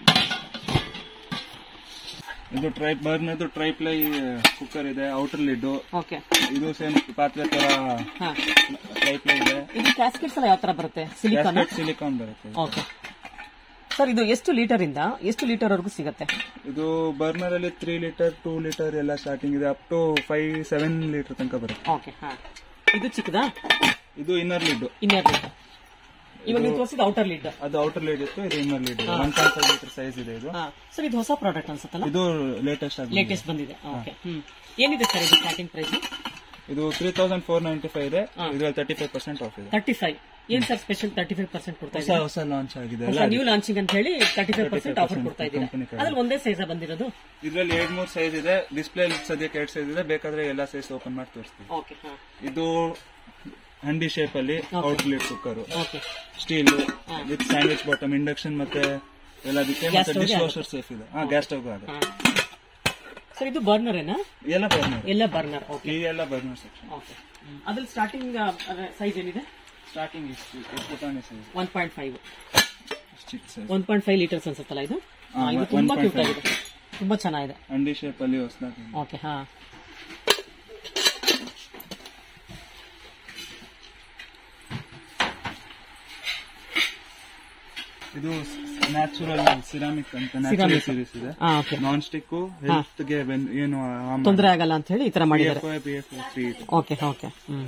ಇದು ಟ್ರೈ ಬರ್ನದು ಟ್ರೈ ಪ್ಲೈ ಕುಕ್ಕರ್ ಇದೆ ಔಟರ್ ಲಿಡ್ ಓಕೆ ಇದು ಸೇಮ್ ಪಾತ್ರೆ ತರ ಹಾ ಟ್ರೈ ಪ್ಲೈ ಇದೆ ಇದು ಕ್ಯಾಸ್ಕೆಟ್ಸ್ ಎಲ್ಲ ಯಾವ ತರ ಬರುತ್ತೆ ಸಿಲಿಕಾನ್ ಸಿಲಿಕಾನ್ ಬರುತ್ತೆ ಓಕೆ ಸರ್ ಇದು ಎಷ್ಟು ಲೀಟರ್ ಇಂದ ಎಷ್ಟು ಲೀಟರ್ ವರೆಗೂ ಸಿಗುತ್ತೆ ಇದು ಬರ್ನರ್ ಅಲ್ಲಿ ತ್ರೀ ಲೀಟರ್ ಟೂ ಲೀಟರ್ ಎಲ್ಲ ಸ್ಟಾರ್ಟಿಂಗ್ ಇದೆ up to five seven litre ತನಕ ಬರುತ್ತೆ ಓಕೆ ಹಾ ಇದು ಚಿಕ್ಕದಾ ಇದು ಇನ್ನರ್ ಲಿಡ್ ಇನ್ನರ್ ಲೀಟರ್ ಇವಾಗ ನೀವು ತೋರಿಸಿದ ಔಟರ್ ಲೀಡ್ ಅದು ಔಟರ್ ಲೀಡ್ ಇತ್ತು ಇದು ಇನ್ನರ್ ಲೀಡ್ ಇದೆ one point five litre size ಇದೆ ಇದು ಹಾ ಸರ್ ಇದು ಹೊಸ ಪ್ರಾಡಕ್ಟ್ ಅನ್ಸುತ್ತಲ್ಲ ಇದು ಲೇಟೆಸ್ಟ್ ಆಗಿ ಲೇಟೆಸ್ಟ್ ಬಂದಿದೆ ಓಕೆ ಹ್ಮ್ ಏನಿದೆ ಸರ್ ಇದು ಸ್ಟಾರ್ಟಿಂಗ್ ಪ್ರೈಸ್ ಇದು three thousand four ninety five ಇದೆ ಇದರಲ್ಲಿ ತರ್ಟಿ ಫೈವ್ ಪರ್ಸೆಂಟ್ ಆಫ್ ಇದೆ ತರ್ಟಿ ಫೈವ್ ಏನ್ sir special thirty five percent ಕೊಡ್ತಾ ಹೊಸ ಇದ್ದೀರಾ ಹೊಸ ಲಾಂಚ್ ಆಗಿದೆ ಹೊಸ ನ್ಯೂ ಲಾಂಚಿಂಗ್ ಅಂತ ಹೇಳಿ ತರ್ಟಿ ಫೈವ್ ಪರ್ಸೆಂಟ್ ಆಫರ್ ಕೊಡ್ತಾ ಇದ್ದೀರಾ company ಕಡೆ. ಅದ್ರಲ್ಲಿ ಒಂದೇ ಸೈಜ್ ಬಂದಿರೋದು ಇದರಲ್ಲಿ ಎರಡ್ ಮೂರ್ ಸೈಜ್ ಇದೆ ಡಿಸ್ಪ್ಲೇ ಸದ್ಯಕ್ಕೆ ಎರಡ್ ಸೈಜ್ ಇದೆ ಬೇಕಾದ್ರೆ ಎಲ್ಲ ಸೈಜ್ ಓಪನ್ ಮಾಡಿ ತೋರಿಸ್ತೀವಿ ಓಕೆ ಹಾ ಇದು ಹಂಡಿ ಶೇಪ್ ಅಲ್ಲಿ outlet cooker okay steel with sandwich bottom induction ಮತ್ತೆ ಎಲ್ಲದಕ್ಕೆ ಮತ್ತೆ stove ಡಿಶ್ ವಾಷರ್ ಸೇಫ್ ಇದೆ ಹಾ ಗ್ಯಾಸ್ ಸ್ಟವ್ ಆಗುತ್ತೆ ಹಾ ಸರ್ ಇದು ಬರ್ನರ್ ಏನಾ ಎಲ್ಲ ಬರ್ನರ್ ಎಲ್ಲ ಬರ್ನರ್ ಓಕೆ ಈ ಎಲ್ಲ ಬರ್ನರ್ ಸೆಕ್ಷನ್ ಓಕೆ ಅದ್ರಲ್ಲಿ ಸ್ಟಾರ್ಟಿಂಗ್ ಸೈಜ್ ಏನಿದೆ ಸ್ಟಾರ್ಟಿಂಗ್ ಪುಟಾಣಿ ಸೈಜ್ ಒನ್ ಪಾಯಿಂಟ್ ಫೈವ್ ಚಿಕ್ಕ size one point five litres ಅನ್ಸುತ್ತಲ್ಲ ಇದು ಹಾ, ಹಾ, ಇದು one ತುಂಬಾ point ಕ್ಯೂಟ್ five. ಆಗಿದೆ ತುಂಬಾ ಚೆನ್ನಾಗಿದೆ ಹಂಡಿ ಶೇಪ್ ಅಲ್ಲಿ ಹೊಸದಾಗಿ ಓಕೆ ಹಾ ಇದು ನ್ಯಾಚುರಲ್ ಸಿರಾಮಿಕ್ ಅಂತ ನ್ಯಾಚುರಲ್ ಸೀರೀಸ್ ಇದೆ ಹಾ ಓಕೆ ನಾನ್ ಸ್ಟಿಕ್ ಹೆಲ್ತ್ ಗೆ ಬೆನ್- ಏನು harm ತೊಂದರೆ ಆಗಲ್ಲ ಅಂತ ಹೇಳಿ ಈ ತರ ಮಾಡಿದ್ದಾರೆ PFI, PFI free ಇದೆ. ಓಕೆ ಓಕೆ ಹ್ಮ್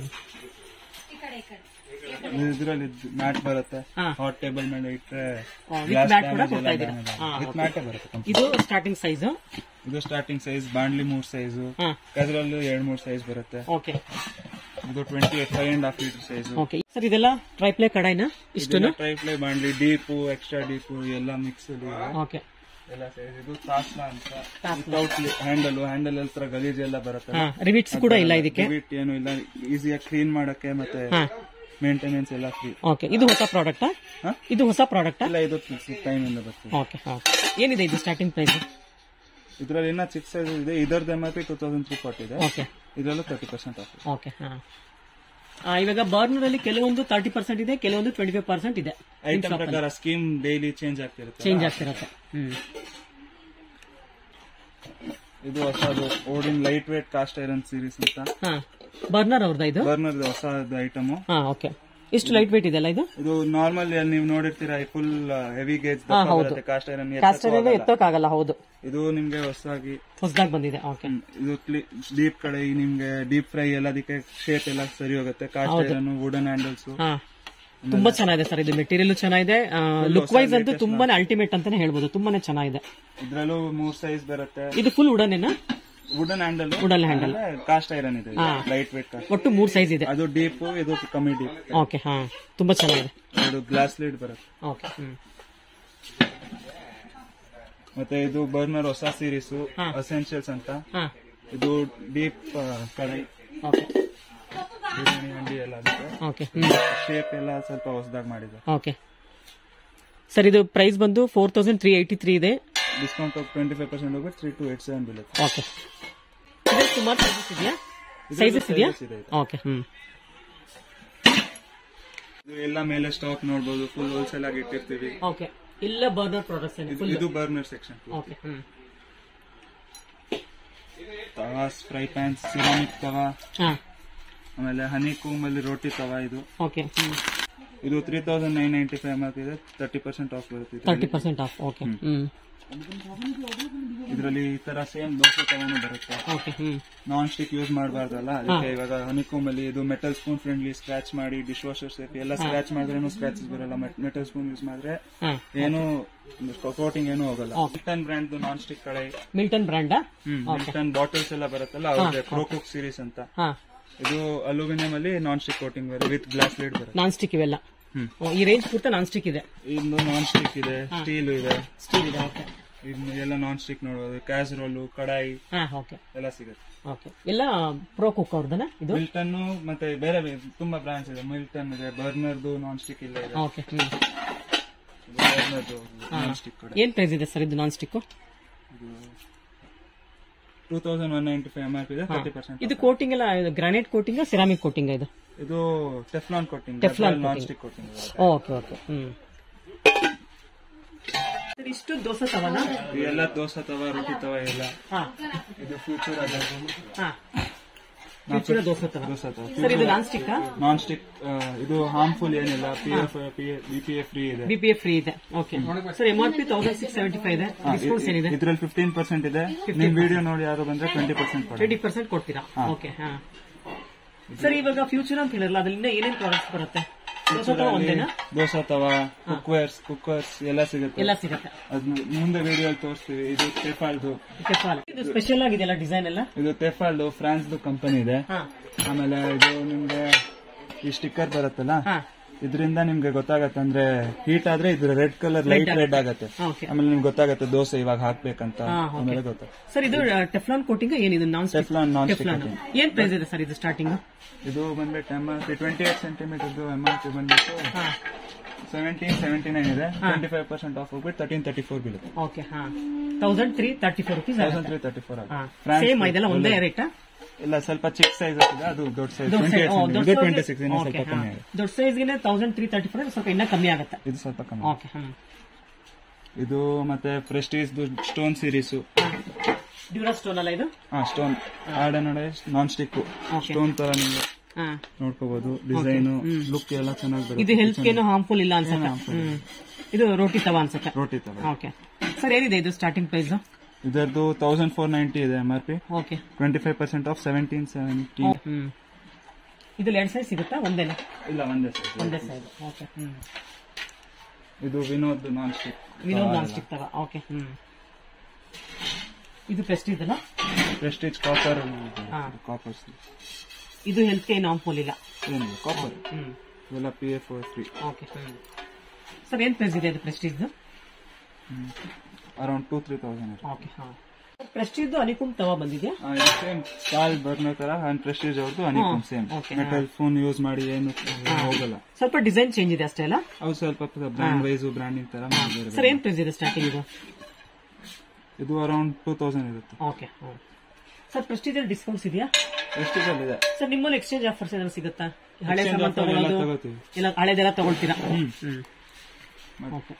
ಇದ್ರಲ್ಲಿ ಮ್ಯಾಟ್ ಬರುತ್ತೆ ಹಾ. ಹಾಟ್ ಟೇಬಲ್ ಮೇಲೆ ಇಟ್ರೆ ಆ, with mat ಕೂಡ ಕೊಡ್ತಾ ಇದ್ದೀರಾ? ಹಾ, ವಿತ್ ಮ್ಯಾಟೇ ಬರುತ್ತೆ complete. ಇದು ಸ್ಟಾರ್ಟಿಂಗ್ ಸೈಜ್ ಇದು ಸ್ಟಾರ್ಟಿಂಗ್ ಸೈಜ್ ಬಾಂಡ್ಲಿ ಮೂರ್ ಸೈಜ್ ಹಾ ಅದರಲ್ಲೂ ಎರಡ್ ಮೂರ್ ಸೈಜ್ ಬರುತ್ತೆ ಓಕೆ ಇದು twenty five and half litre size okay sir ಇದೆಲ್ಲ ಟ್ರೈಪ್ಲೇ ಕಡಾಯಿನ ಇಷ್ಟುನು ಟ್ರೈ ಫ್ಲೈ ಬಾಂಡ್ಲಿ ಡೀಪು ಎಕ್ಸ್ಟ್ರಾ ಡೀಪು ಎಲ್ಲ ಮಿಕ್ಸ್ ಓಕೆ ಎಲ್ಲ ಸೈಜ್ ಇದು ತಾಸ್ನ ಅಂತ ವಿತೌಟ್ ಹ್ಯಾಂಡಲ್ ಹ್ಯಾಂಡಲ್ ಎಲ್ಲ ಗಲೀಜ್ ಎಲ್ಲ ಬರುತ್ತೆ ಹಾ ರಿವಿಟ್ಸ್ ಕೂಡ ಇಲ್ಲ ಇದಕ್ಕೆ ಬಿಟ್ ಏನು ಇಲ್ಲ ಈಸಿಯಾಗಿ ಕ್ಲೀನ್ ಮಾಡಕ್ಕೆ ಮತ್ತೆ ಹಾ ಮೇಂಟೆನೆನ್ಸ್ ಎಲ್ಲ ಫ್ರೀ ಓಕೆ ಇದು ಹೊಸ ಪ್ರಾಡಕ್ಟಾ ಹಾ? ಇದು ಹೊಸ ಪ್ರಾಡಕ್ಟಾ ಇಲ್ಲ ಇದು ಟೈಮ್ ಇಂದ ಬರ್ತದೆ ಓಕೆ ಓಕೆ ಏನಿದೆ ಇದು ಸ್ಟಾರ್ಟಿಂಗ್ ಪ್ರೈಸ್ ಇದ್ರಲ್ಲಿ ಇನ್ನ ಚಿಕ್ಕ ಸೈಜ್ ಇದೆ ಇದರದ್ದು M R P two thousand three forty ಇದೆ ಓಕೆ ಇದರಲ್ಲೂ ತರ್ಟಿ ಪರ್ಸೆಂಟ್ ಆಫ್ ಓಕೆ ಹಾ ಆ, ಇವಾಗ ಬರ್ನರ್ ಅಲ್ಲಿ ಕೆಲವೊಂದು ತರ್ಟಿ ಪರ್ಸೆಂಟ್ ಇದೆ ಕೆಲವೊಂದು ಟ್ವೆಂಟಿ ಫೈವ್ ಪರ್ಸೆಂಟ್ ಇದೆ ಐಟಮ್ ಪ್ರಕಾರ ಸ್ಕೀಮ್ ಡೈಲಿ ಚೇಂಜ್ ಆಗ್ತಿರುತ್ತೆ ಚೇಂಜ್ ಆಗ್ತಿರತ್ತೆ ಹ್ಮ್ ಇದು ಹೊಸದು ಓಡಿನ್ light weight cast iron series ಅಂತ ಹಾ ಬರ್ನರ್ ಅವ್ರದ್ದು ಇದು ಬರ್ನರ್ ಹೊಸದು ಐಟಮ್ ಹಾ ಓಕೆ ಎಷ್ಟು ಲೈಟ್ ವೇಟ್ ಇದೆಲ್ಲ ಇದು ಇದು ನಾರ್ಮಲ್ ನೀವು ನೋಡಿರ್ತೀರಾ ಫುಲ್ ಹೆವಿ ಗೇಜ್ ಬರುತ್ತೆ ಕಾಸ್ಟ್ ಐರನ್ ಕಾಸ್ಟರ್ ಎತ್ತೋಕ್ಕಾಗಲ್ಲ ಹೌದು ಇದು ನಿಮ್ಗೆ ಹೊಸದಾಗಿ ಹೊಸದಾಗಿ ಬಂದಿದೆ ಓಕೆ ಹ್ಮ್, ಇದು ಡೀಪ್ ಕಡೆ ಈ ನಿಮ್ಗೆ ಡೀಪ್ ಫ್ರೈ ಎಲ್ಲದಕ್ಕೆ ಶೇಪ್ ಎಲ್ಲ ಸರಿ ಹೋಗುತ್ತೆ ಕಾಸ್ಟ್ ಐರನ್ ವುಡನ್ ಹ್ಯಾಂಡಲ್ಸ್ ಹಾ ತುಂಬಾ ಚೆನ್ನಾಗಿದೆ ಸರ್ ಇದು ಮೆಟೀರಿಯಲ್ ಚೆನ್ನಾಗಿದೆ ಲುಕ್ ವೈಸ್ ಅಂತೂ ತುಂಬಾನೇ ಅಲ್ಟಿಮೇಟ್ ಅಂತಾನೆ ಹೇಳ್ಬೋದು ತುಂಬಾನೇ ಚೆನ್ನಾಗಿದೆ ಇದ್ರಲ್ಲೂ ಮೂರ್ ಸೈಜ್ ಬರುತ್ತೆ ಇದು full wooden wooden handle wooden handle cast iron ಇದೆ ಲೈಟ್ ವೇಟ್ ಕಾಸ್ಟ್ ಒಟ್ಟು ಮೂರ್ ಸೈಜ್ ಇದೆ ಅದು ಡೀಪ್ ಇದು ಕಮ್ಮಿ ಡೀಪ್ ಓಕೆ ಹಾ ತುಂಬಾ ಚೆನ್ನಾಗಿದೆ ಇದು ಗ್ಲಾಸ್ ಲೀಡ್ ಬರುತ್ತೆ ಓಕೆ ಹ್ಮ್ ಮತ್ತೆ ಇದು ಬರ್ನರ್ ಹೊಸ ಸೀರೀಸ್ ಹಾ. ಅಸೆನ್ಷಿಯಲ್ಸ್ ಅಂತ ಹಾ ಇದು ಡೀಪ್ ಕಡಾಯಿ ಓಕೆ ಬಿರಿಯಾನಿ ಹಂಡಿ ಎಲ್ಲ ಅದಕ್ಕೆ ಓಕೆ ಹ್ಮ್ ಶೇಪ್ ಎಲ್ಲ ಸ್ವಲ್ಪ ಹೊಸದಾಗಿ ಮಾಡಿದೆ ಓಕೆ ಸರ್ ಇದು ಪ್ರೈಸ್ ಬಂದು four thousand three eighty three ಇದೆ ಡಿಸ್ಕೌಂಟ್ ಟ್ವೆಂಟಿ ಫೈವ್ ಪರ್ಸೆಂಟ್ ಹೋಗಿ ತ್ರೀ ಟು ಏಟ್ ಸೆವೆನ್ ಬೀಳುತ್ತೆ ಓಕೆ ಇದು ಸುಮಾರು ಸೈಜಸ್ ಇದೆಯಾ ಸೈಜಸ್ ಇದೆಯಾ sizes ಇದೆ ಇದು. ಓಕೆ ಹ್ಮ್ ಇದು ಎಲ್ಲ ಮೇಲೆ ಸ್ಟಾಕ್ ನೋಡ್ಬೋದು ಫುಲ್ ಹೋಲ್ಸೇಲ್ ಆಗಿ ಇಟ್ಟಿರ್ತೀವಿ ಓಕೆ ಇಲ್ಲ ಬರ್ನರ್ ಪ್ರಾಡಕ್ಟ್ಸ್ ಇದು ಇದು burner section okay hmm tawas fry pans ceramic tawa ಹಾ ಆಮೇಲೆ ಹನಿ ಕೂಮ್ ಅಲ್ಲಿ ರೋಟಿ ತವಾ ಇದು ಓಕೆ ಹ್ಮ್ ಇದು three thousand nine ninety five ಇದೆ ತರ್ಟಿ ಪರ್ಸೆಂಟ್ ಆಫ್ ಬರುತ್ತೆ thirty percent off okay hmm ಇದರಲ್ಲಿ ಈ ತರ ಸೇಮ್ ದೋಸೆ ತವಾನು ಬರುತ್ತೆ okay hmm non stick use ಮಾಡಬಾರ್ದಲ್ಲ ಅದಕ್ಕೆ ಇವಾಗ ಹನಿಕೋಮ್ ಅಲ್ಲಿ ಇದು ಮೆಟಲ್ ಸ್ಪೂನ್ ಫ್ರೆಂಡ್ಲಿ ಸ್ಕ್ರಾಚ್ ಮಾಡಿ ಡಿಶ್ ವಾಷರ್ ಸೇಫ್ ಎಲ್ಲ ಸ್ಕ್ರಾಚ್ ಮಾಡಿದ್ರೇನು ಸ್ಕ್ರಾಚಸ್ ಬರಲ್ಲ ಮೆಟಲ್ ಸ್ಪೂನ್ ಯೂಸ್ ಮಾಡಿದ್ರೆ ಹಾ ಏನು ಕೋಟಿಂಗ್ ಏನು ಹೋಗಲ್ಲ ಮಿಲ್ಟನ್ ಬ್ರ್ಯಾಂಡ್ ನಾನ್ ಸ್ಟಿಕ್ ಕಡೆ ಮಿಲ್ಟನ್ ಬ್ರ್ಯಾಂಡಾ ಮಿಲ್ಟನ್ ಬಾಟಲ್ಸ್ ಎಲ್ಲ ಬರುತ್ತಲ್ಲ ಅವ್ರದ್ದು ಕ್ರೋಕುಕ್ ಸೀರೀಸ್ ಅಂತ ಹಾ ಇದು ಅಲ್ಯೂಮಿನಿಯಂ ಅಲ್ಲಿ ನಾನ್ ಸ್ಟಿಕ್ ಕೋಟಿಂಗ್ ಬರುತ್ತೆ ವಿತ್ ಗ್ಲಾಸ್ ಲೀಡ್ ಬರುತ್ತೆ ನಾನ್ ಸ್ಟಿಕ್ ಇವೆಲ್ಲ ಹ್ಮ್. ಓ, ಈ ರೇಂಜ್ ಪೂರ್ತಿ ನಾನ್ ಸ್ಟಿಕ್ ಇದೆ ಇನ್ನು ನಾನ್ ಸ್ಟಿಕ್ ಇದೆ ಸ್ಟೀಲ್ ಇದೆ ಸ್ಟೀಲ್ ಇದೆ ಓಕೆ ಇನ್ನು ಎಲ್ಲ ನಾನ್ ಸ್ಟಿಕ್ ನೋಡ್ಬೋದು ಕ್ಯಾಸ್ರೋಲು ಕಡಾಯಿ ಹಾ ಓಕೆ ಎಲ್ಲ ಸಿಗುತ್ತೆ ಓಕೆ ಎಲ್ಲ ಪ್ರೋ ಕುಕ್ ಅವ್ರದನ ಇದು ಮಿಲ್ಟನ್ ಮತ್ತೆ ಬೇರೆ ಬೇರೆ ತುಂಬಾ ಬ್ರಾಂಡ್ಸ್ ಇದೆ ಮಿಲ್ಟನ್ ಇದೆ ಬರ್ನರ್ದು ನಾನ್ ಸ್ಟಿಕ್ ಇಲ್ಲ ಇದೆ ಓಕೆ ಹ್ಮ್ ಬರ್ನರ್ದು ನಾನ್ ಸ್ಟಿಕ್ ಕೂಡ ಏನ್ ಪ್ರೈಸ್ ಇದೆ ಸರ್ ಇದು ನಾನ್ ಸ್ಟಿಕ್ ಇದು two thousand one ninety five M R P ಇದೆ ತರ್ಟಿ ಪರ್ಸೆಂಟ್ ಇದು ಕೋಟಿಂಗ್ ಎಲ್ಲ ಗ್ರಾನೈಟ್ ಕೋಟಿಂಗ್ ಸಿರಾಮಿಕ್ ಕೋಟಿಂಗ್ ಇದು ಇದು Teflon coating Teflon non coating. Stick coating okay okay hmm sir, ಇಷ್ಟು ದೋಸೆ ತವನ ಎಲ್ಲ ದೋಸೆ ತವ ರೊಟ್ಟಿ ತವ ಎಲ್ಲ ಹಾ ಇದು ಫ್ಯೂಚರ್ ಅದ ಹಾ ಫ್ಯೂಚರ್ ದೋಸೆ ತವ ದೋಸೆ ತವ ಸರ್ ಇದು ನಾನ್ ಸ್ಟಿಕ್ ನಾನ್ ಸ್ಟಿಕ್ ಇದು ಹಾರ್ಮ್ಫುಲ್ ಏನಿಲ್ಲ P F B P F free ಇದೆ ಬಿ ಪಿ ಎಫ್ ಫ್ರೀ ಇದೆ okay sir M R P thousand six seventy five ಇದೆ ಡಿಸ್ಕೌಂಟ್ಸ್ ಏನಿದೆ ಇದ್ರಲ್ಲಿ ಫಿಫ್ಟೀನ್ ಪರ್ಸೆಂಟ್ ಇದೆ ನಿಮ್ ವಿಡಿಯೋ ನೋಡಿ ಯಾರು ಬಂದ್ರೆ ಟ್ವೆಂಟಿ ಪರ್ಸೆಂಟ್ ಕೊಡಿ ಟ್ವೆಂಟಿ ಪರ್ಸೆಂಟ್ ಕೊಡ್ತೀರಾ ಓಕೆ ಹಾ ಸರ್ ಇವಾಗ ಫ್ಯೂಚರ್ ಅಂತ ಹೇಳಿರಲ್ಲ ಅದ್ರಿಂದ ಏನೇನ್ ಪ್ರಾಡಕ್ಟ್ಸ್ ಬರುತ್ತೆ ದೋಸೆ ತವ ಒಂದೇನಾ ದೋಸೆ ತವ ಕುಕ್ವೇರ್ಸ್ ಕುಕ್ಕರ್ಸ್ ಎಲ್ಲ ಸಿಗುತ್ತೆ ಎಲ್ಲ ಸಿಗುತ್ತೆ ಅದ್ನ ಮುಂದೆ ವಿಡಿಯೋ ತೋರಿಸ್ತೀವಿ ಇದು ಟೆಫಾಲ್ದು ಟೆಫಾಲ್ ಇದು ಸ್ಪೆಷಲ್ ಆಗಿದೆಯಲ್ಲ ಡಿಸೈನ್ ಎಲ್ಲ ಇದು ಟೆಫಾಲ್ದು ಫ್ರಾನ್ಸ್ದು ಕಂಪನಿ ಇದೆ ಹಾ ಆಮೇಲೆ ಇದು ನಿಮ್ಗೆ ಈ ಸ್ಟಿಕ್ಕರ್ ಬರುತ್ತಲ್ಲ ಹಾ ಇದರಿಂದ ನಿಮ್ಗೆ ಗೊತ್ತಾಗತ್ತೆ ಅಂದ್ರೆ ಹೀಟ್ ಆದ್ರೆ ಇದು ರೆಡ್ ಕಲರ್ ಲೈಟ್ ರೆಡ್ ಆಗತ್ತೆ ಓಕೆ ಆಮೇಲೆ ನಿಮ್ಗೆ ಗೊತ್ತಾಗತ್ತೆ ದೋಸೆ ಇವಾಗ ಹಾಕ್ಬೇಕಂತ ಹಾ, okay. ಆಮೇಲೆ ಗೊತ್ತಾಗುತ್ತೆ ಸರ್ ಇದು ಟೆಫ್ಲಾನ್ ಕೋಟಿಂಗ್ ಏನಿದೆ non Teflon non stick Teflon ಏನ್ ಪ್ರೈಸ್ ಇದೆ ಸರ್ ಇದು ಸ್ಟಾರ್ಟಿಂಗ್ ಇದು ಬಂದ್ಬಿಟ್ಟು M R P twenty eight centimetre M R P ಬಂದ್ಬಿಟ್ಟು ಹಾ ಸೆವೆಂಟೀನ್ ಸೆವೆಂಟಿ ನೈನ್ ಇದೆ ಟ್ವೆಂಟಿ ಫೈವ್ ಪರ್ಸೆಂಟ್ ಆಫ್ ಹೋಗ್ಬಿಟ್ಟು ತರ್ಟೀನ್ ತರ್ಟಿ ಫೋರ್ ಬೀಳುತ್ತೆ ಓಕೆ ಹಾ thousand three thirty four rupees thousand three thirty four ಹಾ ಆಗುತ್ತೆ ಸೇಮ್ ಇದೆಲ್ಲ ಒಂದೇ ರೇಟಾ ಇಲ್ಲ ಸ್ವಲ್ಪ ಚಿಕ್ಕ ಸೈಜ್ ಇದೆ ಅದು ದೊಡ್ಡ ಸೈಜ್ ದೊಡ್ಡ ಟ್ವೆಂಟಿ size- ಏಟ್ ಓ, ದೊಡ್ಡ ಟ್ವೆಂಟಿ size- ಸಿಕ್ಸ್ ಇನ್ನೂ okay, ಸ್ವಲ್ಪ ಕಮ್ಮಿ ಹಾ. ಆಗುತ್ತೆ ದೊಡ್ಡ ಸೈಜ್ಗೆ ತೌಸಂಡ್ ತ್ರೀ ತರ್ಟಿ ಫೋರ್ ಸ್ವಲ್ಪ ಇನ್ನ ಕಮ್ಮಿ ಆಗುತ್ತೆ ಇದು ಸ್ವಲ್ಪ ಕಮ್ಮಿ ಓಕೆ ಹ್ಮ್ ಇದು ಮತ್ತೆ Prestige stone series Durastone ಅಲ್ಲ ಇದು ಹಾ ಸ್ಟೋನ್ ಆರ್ಡ್ ನೋಡಿ ನಾನ್ ಸ್ಟಿಕ್ Okay. ಸ್ಟೋನ್ ತರ ನೀವು ಹಾ ನೋಡ್ಕೋಬಹುದು ಡಿಸೈನ್ ಲುಕ್ ಎಲ್ಲ ಚೆನ್ನಾಗಿ ಇದು ಬರುತ್ತೆ ಹೆಲ್ತ್ ಏನು ಹಾರ್ಮ್ಫುಲ್ ಇಲ್ಲ ಅನ್ಸುತ್ತೆ ಹ್ಮ್ ಇದು ರೋಟಿ ತವ ಅನ್ಸುತ್ತೆ ರೋಟಿ ತರ ಓಕೆ ಸರ್ ಏನಿದೆ ಇದು ಸ್ಟಾರ್ಟಿಂಗ್ ಪ್ರೈಸ್ ಇದರದ್ದು ತೌಸಂಡ್ ಫೋರ್ ನೈಂಟಿ ಇದೆ M R P okay twenty five percent off seventeen seventy hmm ಇದ್ರಲ್ಲಿ ಎರಡು ಸೈಜ್ ಸಿಗುತ್ತಾ ಒಂದೇನಾ ಇಲ್ಲ ಒಂದೇ size. ಒಂದೇ ಸೈಜ್ ಓಕೆ ಹ್ಮ್ ಇದು Vinod non stick Vinod non stick tawa okay hmm ಇದು ಬೆಸ್ಟ್ ಇದಲ್ಲ ಪ್ರೆಸ್ಟೀಜ್ ಕಾಪರ್ ಹಾ. ಕಾಪರ್ ಇದು ಹೆಲ್ತ್ ಏನು ಹಾರ್ಮ್ಫುಲ್ ಇಲ್ಲ ಏನಿಲ್ಲ ಕಾಪರ್ ಹ್ಮ್ ಇವೆಲ್ಲ P F free okay hmm sir ಏನ್ ಪ್ರೈಸ್ ಇದೆ ಇದು Prestige around two three thousand ಇದೆ ಓಕೆ ಹಾ ಪ್ರೆಸ್ಟೀಜ್ ಅನಿಕುಮ್ ತವ ಬಂದಿದ್ಯಾ ಸೇಮ್ ಸ್ಟಾಲ್ ಬರ್ನರ್ ತರ ಅಂಡ್ ಪ್ರೆಸ್ಟೀಜ್ ಅವ್ರದ್ದು honeycomb same okay, metal spoon use ಮಾಡಿ ಏನು ಹೋಗಲ್ಲ ಸ್ವಲ್ಪ ಡಿಸೈನ್ ಚೇಂಜ್ ಇದೆ ಅಷ್ಟೇ ಅಲ್ಲ ಅವು ಸ್ವಲ್ಪ ಬ್ರ್ಯಾಂಡ್ ವೈಸ್ ಬ್ರ್ಯಾಂಡಿಂಗ್ ತರ ಬೇರೆ ಸರ್ ಏನ್ ಪ್ರೈಸ್ ಇದೆ ಸ್ಟಾರ್ಟಿಂಗ್ ಇದು ಇದು ಅರೌಂಡ್ ಟೂ ತೌಸಂಡ್ ಇರುತ್ತೆ ಓಕೆ ಸರ್ ಪ್ರೆಸ್ಟೀಜ್ ಅಲ್ಲಿ ಡಿಸ್ಕೌಂಟ್ಸ್ ಇದೆಯಾ ಪ್ರೆಸ್ಟೀಜ್ ಅಲ್ಲಿ ಇದೆ ಸರ್ ನಿಮ್ಮಲ್ಲಿ ಎಕ್ಸ್ಚೇಂಜ್ ಆಫರ್ಸ್ ಏನಾದ್ರು ಸಿಗುತ್ತಾ ಹಳೆ Exchange ಸಾಮಾನು offer ಎಲ್ಲ ತಗೊಳ್ಳೋದು ತಗೋತೀವಿ. ಇಲ್ಲ ಹಳೆದೆಲ್ಲ ತಗೊಳ್ತೀರಾ ಹ್ಮ್ ಓಕೆ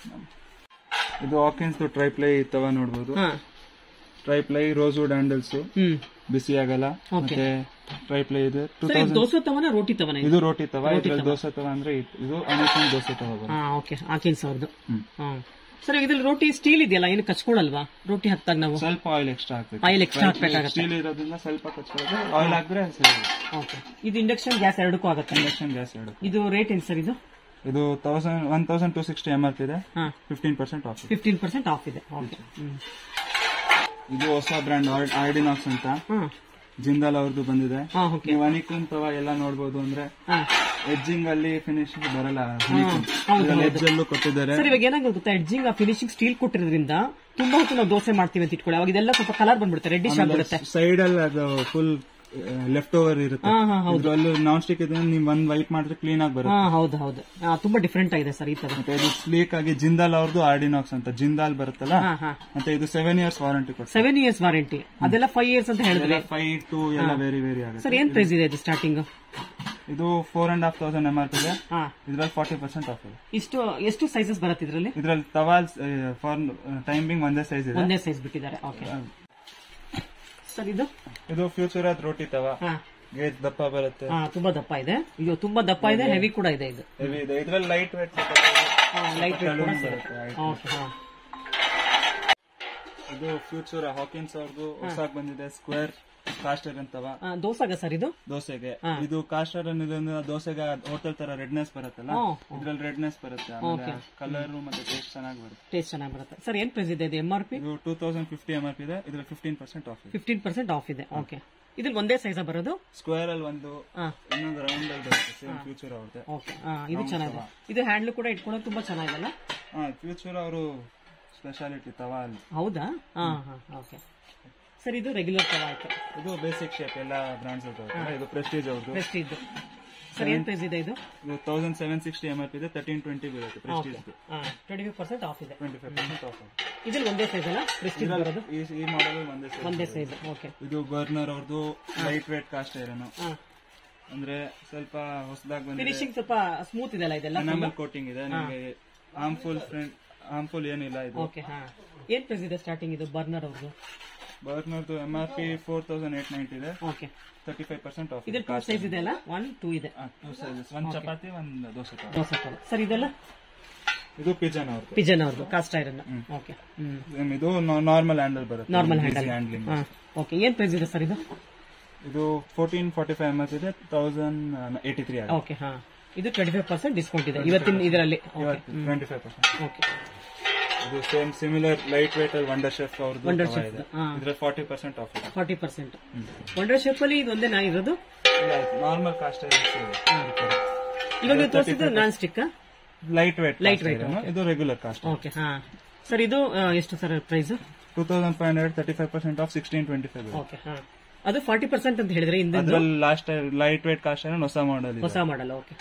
ಇದು ಹಾಕಿನ್ಸ್ ಟ್ರೈಪ್ಲೈ ತವ ನೋಡ್ಬೋದು ಹಾ tri ply rose wood handles hmm ಬಿಸಿ ಆಗಲ್ಲ ಮತ್ತೆ ಟ್ರೈಪ್ಲೈ ಇದೆ ಟೂ ಸರ್ ಇದು ದೋಸೆ ತವನ ರೋಟಿ ತವನ ಇದು ಇದು ರೋಟಿ ತವ ಇದ್ರಲ್ಲಿ ದೋಸೆ ತವ ಅಂದ್ರೆ ಇದು- ಇದು ಅನೇಕನ್ ದೋಸೆ ತವ ಬರುತ್ತೆ ಹಾ ಓಕೆ ಹಾಕಿನ್ ಅವ್ರದ್ದು ಹ್ಮ್. ಹ್ಮ್ ಸರ್ ಇದ್ರಲ್ಲಿ ರೋಟಿ ಸ್ಟೀಲ್ ಇದೆಯಲ್ಲ ಏನು ಕಚ್ಕೊಳಲ್ವಾ ರೋಟಿ ಹಾಕ್ದಾಗ ನಾವು ಸ್ವಲ್ಪ ಆಯಿಲ್ ಎಕ್ಸ್ಟ್ರಾ ಹಾಕ್ಬೇಕು ಆಯಿಲ್ ಎಕ್ಸ್ಟ್ರಾ ಹಾಕ್ಬೇಕಾಗತ್ತೆ ಸ್ಟೀಲ್ ಇರೋದ್ರಿಂದ ಸ್ವಲ್ಪ ಕಚ್ಕೊಳ್ಳೋದು ಆಯಿಲ್ ಹಾಕಿದ್ರೆ ಸರಿ ಓಕೆ ಇದು ಇಂಡಕ್ಷನ್ ಗ್ಯಾಸ್ ಎರಡಕ್ಕೂ ಆಗುತ್ತೆ ಇಂಡಕ್ಷನ್ ಗ್ಯಾಸ್ ಎರಡು ಇದು ರೇಟ್ ಏನು ಸರ್ ಇದು ಇದು thousand one thousand two sixty M R P ಇದೆ ಹಾ fifteen percent off fifteen percent off ಇದೆ ಓಕೆ ಹ್ಮ್ ಇದು ಹೊಸ ಬ್ರ್ಯಾಂಡ್ ಆರ್ಡಿನಾಕ್ಸ್ ಅಂತ ಹ್ಮ್ ಜಿಂದಾಲ್ ಅವ್ರದ್ದು ಬಂದಿದೆ ಹಾ ಓಕೆ ನೀವು ಅನಿಕುನ್ ತವ ಎಲ್ಲ ನೋಡ್ಬೋದು ಅಂದ್ರೆ ಹಾ ಎಡ್ಜಿಂಗ್ ಅಲ್ಲಿ ಫಿನಿಶಿಂಗ್ ಬರಲ್ಲ ಹೌದು, ಎಡ್ಜ್ ಅಲ್ಲೂ ಕೊಟ್ಟಿದ್ದಾರೆ ಸರ್ ಇವಾಗ ಏನಾಗುತ್ತೆ ಗೊತ್ತಾ ಎಡ್ಜಿಂಗ್ ಫಿನಿಶಿಂಗ್ ಸ್ಟೀಲ್ ಕೊಟ್ಟಿರೋದ್ರಿಂದ ತುಂಬಾ ಹೊತ್ತು ನಾವು ದೋಸೆ ಮಾಡ್ತೀವಿ ಅಂತ ಇಟ್ಕೊಳ್ಳಿ ಅವಾಗ ಇದೆಲ್ಲ ಸ್ವಲ್ಪ ಕಲರ್ ಬಂದ್ಬಿಡುತ್ತೆ ರೆಡ್ಡಿಶ್ ಆಗ್ಬಿಡುತ್ತೆ ಸೈಡ್ ಅಲ್ಲಿ ಅದು ಫುಲ್ ಲೆಫ್ಟ್ ಓವರ್ ಇರುತ್ತೆ ಹಾ ಹಾ ಹೌದು ಇದ್ರಲ್ಲಿ ನಾನ್ ಸ್ಟಿಕ್ ಇದೆ ನೀವು ಒಂದ್ ವೈಪ್ ಮಾಡಿದ್ರೆ ಕ್ಲೀನ್ ಆಗಿ ಬರುತ್ತೆ ಹಾ ಹೌದು ಹೌದು ಹಾ, ತುಂಬಾ ಡಿಫ್ರೆಂಟ್ ಆಗಿದೆ ಸರ್ ಈ ತರ ಮತ್ತೆ ಇದು ಸ್ಲೀಕ್ ಆಗಿ ಜಿಂದಾಲ್ ಅವ್ರದ್ದು ಆರ್ಡಿನಾಕ್ಸ್ ಅಂತ ಜಿಂದಾಲ್ ಬರುತ್ತಲ್ಲ ಹಾ ಹಾ ಮತ್ತೆ ಇದು ಸೆವೆನ್ ಇಯರ್ಸ್ ವಾರಂಟಿ ಕೊಡ್ತಾರೆ ಸೆವೆನ್ ಇಯರ್ಸ್ ವಾರಂಟಿ ಅದೆಲ್ಲ ಫೈವ್ ಇಯರ್ಸ್ ಅಂತ ಹೇಳಿದ್ರೆ ಫೈವ್ ಟು ಎಲ್ಲ ವೇರಿ ವೇರಿ ಆಗುತ್ತೆ ಸರ್ ಏನ್ ಪ್ರೈಸ್ ಇದೆ ಇದು ಸ್ಟಾರ್ಟಿಂಗ್ ಇದು four and half thousand M R P ಇದೆ ಹಾ ಇದ್ರಲ್ಲಿ ಫಾರ್ಟಿ ಪರ್ಸೆಂಟ್ ಆಫ್ ಇದೆ ಇಷ್ಟು ಎಷ್ಟು ಸೈಜಸ್ ಬರುತ್ತೆ ಇದರಲ್ಲಿ ಇದ್ರಲ್ಲಿ ತವಾಲ್ ಫಾರ್ ಟೈಮಿಂಗ್ ಒಂದೇ ಸೈಜ್ ಇದೆ ಒಂದೇ ಸೈಜ್ ಬಿಟ್ಟಿದ್ದಾರೆ ಓಕೆ ಸರ್ ಇದು ಇದು ಫ್ಯೂಚರ್ ಅದ್ ರೋಟಿ ತವ ಹಾ ಗೇಜ್ ದಪ್ಪ ಬರುತ್ತೆ ಹಾ ತುಂಬಾ ದಪ್ಪ ಇದೆ ಇದು ತುಂಬಾ ದಪ್ಪ ಇದೆ ಹೆವಿ ಕೂಡ ಇದೆ ಇದು ಹೆವಿ ಇದೆ ಇದ್ರಲ್ಲಿ ಲೈಟ್ ವೇಟ್ ಲೈಟ್ ವೇಟ್ ಕೂಡ ಬರುತ್ತೆ ಓಕೆ ಹಾ ಇದು ಫ್ಯೂಚರ್ ಹಾಕಿನ್ಸ್ ಅವ್ರದ್ದು ಹೊಸಾಗ್ ಬಂದಿದೆ ಸ್ಕ್ವೇರ್ ಕಾಸ್ಟರ್ ಅಂತವ ಆ, ದೋಸಾಗ ಸರ್ ಇದು ದೋಸೆಗೆ ಇದು ಕಾಸ್ಟರ್ ಅನ್ನೋದ್ರಿಂದ ದೋಸೆಗೆ ಹೋಟೆಲ್ ತರ ರೆಡ್ನೆಸ್ ಬರುತ್ತಲ್ಲ ಹ್ಮ್. ಇದ್ರಲ್ಲಿ ರೆಡ್ನೆಸ್ ಬರುತ್ತೆ ಆಮೇಲೆ ಕಲರ್ ಮತ್ತೆ ಟೇಸ್ಟ್ ಚೆನ್ನಾಗಿ ಬರುತ್ತೆ ಟೇಸ್ಟ್ ಚೆನ್ನಾಗಿ ಬರುತ್ತೆ ಸರ್ ಏನ್ ಪ್ರೈಸ್ ಇದೆ ಇದು ಎಂ ಆರ್ ಪಿ ಇದು two thousand fifty M R P ಇದೆ ಇದ್ರಲ್ಲಿ ಫಿಫ್ಟೀನ್ ಪರ್ಸೆಂಟ್ ಆಫ್ ಇದೆ ಫಿಫ್ಟೀನ್ ಪರ್ಸೆಂಟ್ ಆಫ್ ಇದೆ ಓಕೆ ಇದ್ರಲ್ಲಿ ಒಂದೇ ಸೈಜ್ ಬರೋದು ಸ್ಕ್ವೇರ್ ಅಲ್ಲಿ ಒಂದು ಹಾ ಇನ್ನೊಂದು ರೌಂಡ್ ಅಲ್ಲಿ ಬರುತ್ತೆ ಸೇಮ್ ಫ್ಯೂಚರ್ ಅವ್ರದ್ದು ಓಕೆ ಹಾ ಇದು ಚೆನ್ನಾಗಿದೆ ಇದು ಹ್ಯಾಂಡ್ಲ್ ಕೂಡ ಇಟ್ಕೊಳ್ಳೋದು ತುಂಬಾ ಚೆನ್ನಾಗಿದೆಲ್ಲ ಹಾ ಫ್ಯೂಚರ್ ಅವರು ಸ್ಪೆಷಾಲಿಟಿ ತವಾ ಅಲ್ಲಿ ಹೌದಾ ಹಾ ಹಾ ಓಕೆ ಸರ್ ಇದು ರೆಗ್ಯುಲರ್ ತವ ಆಯ್ತು ಇದು ಬೇಸಿಕ್ ಶೇಪ್ ಎಲ್ಲ ಬ್ರಾಂಡ್ಸ್ ಇರ್ತಾವೆ ಇದು ಪ್ರೆಸ್ಟೀಜ್ ಅವ್ರದ್ದು ಬೆಸ್ಟ್ ಇದು ಸರ್ ಏನ್ ಪ್ರೈಸ್ ಇದೆ ಇದು ಇದು thousand seven sixty M F ಇದೆ ತರ್ಟೀನ್ ಟ್ವೆಂಟಿ ಬೀಳುತ್ತೆ Prestige twenty five percent off ಇದೆ ಟ್ವೆಂಟಿ ಫೈವ್ ಪರ್ಸೆಂಟ್ ಆಫ್ ಇದ್ರಲ್ಲಿ ಒಂದೇ ಸೈಜ್ ಅಲ್ಲ ಪ್ರೆಸ್ಟೀಜ್ ಬರೋದು ಈ ಈ ಮಾಡಲ್ ಒಂದೇ size. ಒಂದೇ ಸೈಜ್ ಓಕೆ ಇದು ಬರ್ನರ್ ಅವ್ರದ್ದು ಲೈಟ್ ವೇಟ್ ಕಾಸ್ಟ್ ಐರನ್ ಹಾ ಅಂದ್ರೆ ಸ್ವಲ್ಪ ಹೊಸದಾಗಿ ಬಂದಿದೆ ಫಿನಿಶಿಂಗ್ ಸ್ವಲ್ಪ ಸ್ಮೂತ್ ಇದೆಲ್ಲ ಇದೆಲ್ಲ ಎನಾಮಲ್ ಕೋಟಿಂಗ್ ಇದೆ ನಿಮಗೆ ಹಾರ್ಮ್ಫುಲ್ ಫ್ರೆಂಡ್ ಹಾರ್ಮ್ಫುಲ್ ಏನಿಲ್ಲ ಇದು ಓಕೆ ಹಾ ಏನ್ ಪ್ರೈಸ್ ಇದೆ ಸ್ಟಾರ್ಟಿಂಗ್ ಇದು ಬರ್ನರ್ ಅವ್ರದ್ದು ಬರ್ನರ್ದು M R P four thousand eight ninety ಇದೆ okay thirty five percent off ಇದ್ರ ಟೂ ಸೈಜ್ ಇದೆ ಅಲ್ಲ ಒನ್ ಟೂ ಇದೆ ಟೂ ಸೈಜಸ್ ಒಂದು ಚಪಾತಿ ಒಂದು ದೋಸೆ ತವ. ದೋಸೆ ತವ ಸರ್ ಇದೆಲ್ಲ ಇದು ಪಿಜನ್ ಅವ್ರದ್ದು ಪಿಜನ್ ಅವ್ರದ್ದು ಕಾಸ್ಟ್ ಐರನ್ ಓಕೆ ಹ್ಮ್ Same ಇದು ನಾರ್ಮಲ್ ಹ್ಯಾಂಡಲ್ ಬರುತ್ತೆ ನಾರ್ಮಲ್ Easy ಹ್ಯಾಂಡಲ್ handling. ಹಾ ಓಕೆ ಏನ್ ಪ್ರೈಸ್ ಇದೆ ಸರ್ ಇದು ಇದು fourteen forty five M S ಇದೆ ತೌಸಂಡ್ ಏಯ್ಟಿ ತ್ರೀ ಆಗಿದೆ ಓಕೆ ಹಾ ಇದು ಟ್ವೆಂಟಿ ಫೈವ್ ಪರ್ಸೆಂಟ್ ಡಿಸ್ಕೌಂಟ್ ಇದೆ ಇವತ್ತಿನ ಇದರಲ್ಲಿ ಟ್ವೆಂಟಿ ಫೈವ್ ಪರ್ಸೆಂಟ್ ಓಕೆ ಇದು ಸೇಮ್ ಸಿಮಿಲರ್ ಲೈಟ್ ವೇಟ್ ಅಲ್ಲಿ ವಂಡರ್ ಶೆಫ್ ಅವ್ರದ್ದು Wonder ತವ Chef ಇದೆ ಹಾ. ಇದ್ರೆ ಫಾರ್ಟಿ ಪರ್ಸೆಂಟ್ ಆಫ್ ಇದೆ ಫಾರ್ಟಿ ಪರ್ಸೆಂಟ್ ವಂಡರ್ ಶೇಪ್ ಅಲ್ಲಿ ಇದು ಒಂದೇ ನಾ ಇರೋದು ನಾರ್ಮಲ್ ಕಾಸ್ಟ್ ಇವಾಗ ನೀವು ತೋರಿಸಿದ್ದು non stick light weight Light weight, ಇದು ರೆಗ್ಯುಲರ್ ಕಾಸ್ಟ್ ಓಕೆ ಹಾ ಸರ್ ಇದು ಆ, ಎಷ್ಟು sir price two thousand five hundred thirty five percent off sixteen twenty five okay ಹಾ ಅದು ಫಾರ್ಟಿ ಪರ್ಸೆಂಟ್ ಅಂತ ಹೇಳಿದ್ರೆ ಹಿಂದೆ ಅದ್ರಲ್ಲಿ ಲಾಸ್ಟ್ ಲೈಟ್ ವೇಟ್ ಕಾಸ್ಟ್ ಹೊಸ ಮಾಡಲ್ ಹೊಸ ಮಾಡಲ್ಲ ಓಕೆ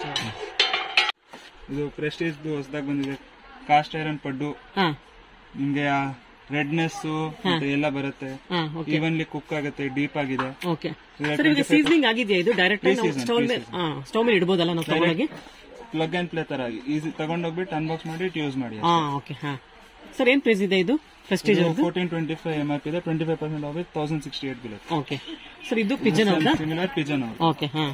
ಇದು ಪ್ರೆಸ್ಟೀಜ್ ಹೊಸದಾಗಿ ಬಂದಿದೆ ಕಾಸ್ಟ್ ಐರನ್ ಪಡ್ಡು ಹಾ ನಿಮ್ಗೆ ರೆಡ್ನೆಸ್ ಮತ್ತೆ ಎಲ್ಲ ಬರುತ್ತೆ ಹಾ ಓಕೆ ಈವನ್ಲಿ ಕುಕ್ ಆಗುತ್ತೆ ಡೀಪ್ ಆಗಿದೆ ಓಕೆ ಸರ್ ಈಗ ಸೀಸನಿಂಗ್ ಆಗಿದೆಯಾ ಇದು ಡೈರೆಕ್ಟ್ ಸ್ಟವ್ ಮೇಲೆ ಸ್ಟವ್ ಮೇಲೆ ಇಡ್ಬೋದಲ್ಲ ನಾವು ತಗೊಂಡೋಗಿ ಪ್ಲಗ್ ಅಂಡ್ ಪ್ಲೇ ತರ ಈಸಿ ತಗೊಂಡೋಗ್ಬಿಟ್ಟು ಅನ್ಬಾಕ್ಸ್ ಮಾಡಿ ಯೂಸ್ ಮಾಡಿ ಹಾ ಓಕೆ ಹಾ ಸರ್ ಏನ್ ಪ್ರೈಸ್ ಇದೆ ಇದು ಪ್ರೆಸ್ಟೀಜ್ ಅವ್ರದ್ದು fourteen twenty five M R ಇದೆ twenty five percent off thousand sixty eight ಬೀಳುತ್ತೆ ಓಕೆ ಸರ್ ಇದು ಪಿಜನ್ ಅವ್ರದ್ದಾ ಸಿಮಿಲರ್ ಪಿಜನ್ ಅವರು ಓಕೆ ಹಾ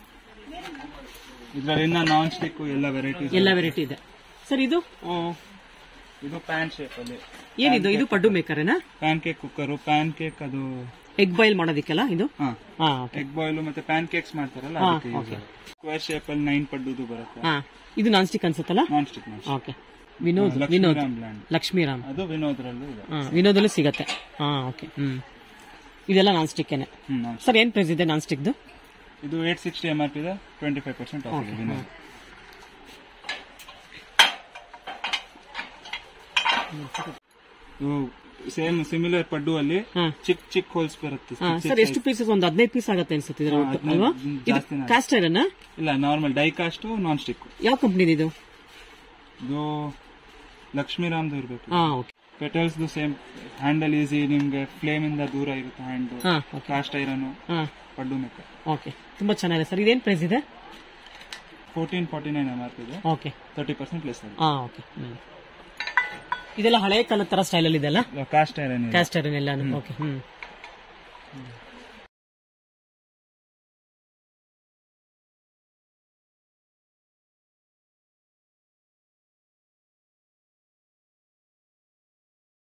ಇದ್ರಲ್ಲಿ ಇನ್ನ ನಾನ್ ಸ್ಟಿಕ್ ಎಲ್ಲ ವೆರೈಟೀಸ್ ಎಲ್ಲ ವೆರೈಟಿ ಇದೆ ಸರ್ ಇದು ಆ, ಇದು ಪ್ಯಾನ್ ಶೇಪ್ ಅಲ್ಲಿ ಏನಿದು ಇದು ಪಡ್ಡು ಮೇಕರೇನಾ pancake cooker pancake ಅದು ಎಗ್ ಬಾಯ್ಲ್ ಮಾಡೋದಿಕ್ಕೆಲ್ಲ ಇದು ಹಾ ಹಾ ಓಕೆ ಎಗ್ ಬಾಯ್ಲ್ ಮತ್ತೆ ಪ್ಯಾನ್ ಕೇಕ್ಸ್ ಮಾಡ್ತಾರಲ್ಲ ಹಾ, ಅದಕ್ಕೆ okay. ಸ್ಕ್ವೇರ್ ಶೇಪ್ ಅಲ್ಲಿ ನೈನ್ ಪಡ್ಡುದು ಬರುತ್ತೆ ಹಾ ಇದು ನಾನ್ ಸ್ಟಿಕ್ ಅನ್ಸುತ್ತಲ್ಲ non stick non okay Vinod Vinod Lakshmiram brand Lakshmiram ಅದು ವಿನೋದ್ರಲ್ಲೂ ಇದೆ ಹಾ ವಿನೋದಲ್ಲೂ ಸಿಗತ್ತೆ ಹಾ ಓಕೆ ಹ್ಮ್ ಇದೆಲ್ಲ ನಾನ್ ಸ್ಟಿಕ್ಕೇನೆ ಹ್ಮ್ ನಾನ್ ಸರ್ ಏನ್ ಪ್ರೈಸ್ ಇದೆ ನಾನ್ ಸ್ಟಿಕ್ದು ಇದು eight sixty M R P ಇದೆ ಟ್ವೆಂಟಿ ಫೈವ್ ಪರ್ಸೆಂಟ್ ಆಫ್ ಇದೆ ವಿನೋದ್ ಇದು ಸೇಮ್ ಸಿಮಿಲರ್ ಪಡ್ಡು ಅಲ್ಲಿ ಹಾ ಚಿಕ್ಕ ಚಿಕ್ಕ ಹೋಲ್ಸ್ ಬರುತ್ತೆ ಹಾ ಸರ್ ಎಷ್ಟು ಪೀಸಸ್ ಒಂದು ಹದಿನೈದು ಪೀಸ್ ಆಗತ್ತೆ ಅನ್ಸುತ್ತೆ ಇದ್ರ ಒಟ್ಟು ಹದಿನೈದು, ಅಲ್ವಾ ಹ್ಮ್, ಇದು ಜಾಸ್ತಿನೇ ಆಗುತ್ತೆ. ಕಾಸ್ಟ್ ಐರನ್ ಇಲ್ಲ normal die cast non stick ಯಾವ ಕಂಪ್ನಿದು ಇದು ಇದು ಲಕ್ಷ್ಮೀರಾಮ್ದು ಇರ್ಬೇಕು ಹಾ okay petals same handle easy ನಿಮ್ಗೆ ಫ್ಲೇಮ್ ಇಂದ ದೂರ ಇರುತ್ತೆ ಹ್ಯಾಂಡ್ ಹಾ ಓಕೆ ಕಾಸ್ಟ್ ಐರನ್ ಹಾ ಪಡ್ಡು ಮೇಕ ಓಕೆ ತುಂಬಾ ಚೆನ್ನಾಗಿದೆ ಸರ್ ಇದೇನ್ ಪ್ರೈಸ್ ಇದೆ fourteen forty nine M R P ಇದೆ ಓಕೆ ತರ್ಟಿ ಪರ್ಸೆಂಟ್ ಲೆಸ್ ಆಗಿದೆ ಹಾ ಓಕೆ ಹ್ಮ್ ಇದೆಲ್ಲ ಹಳೆ ಕಾಲದ ತರ ಸ್ಟೈಲ್ ಅಲ್ಲಿ ಇದೆಲ್ಲ ಕಾಸ್ಟ್ ಐರನ್ ಇದೆ ಕ್ಯಾಸ್ಟ್ ಐರನ್ ಎಲ್ಲ ಓಕೆ ಹ್ಮ್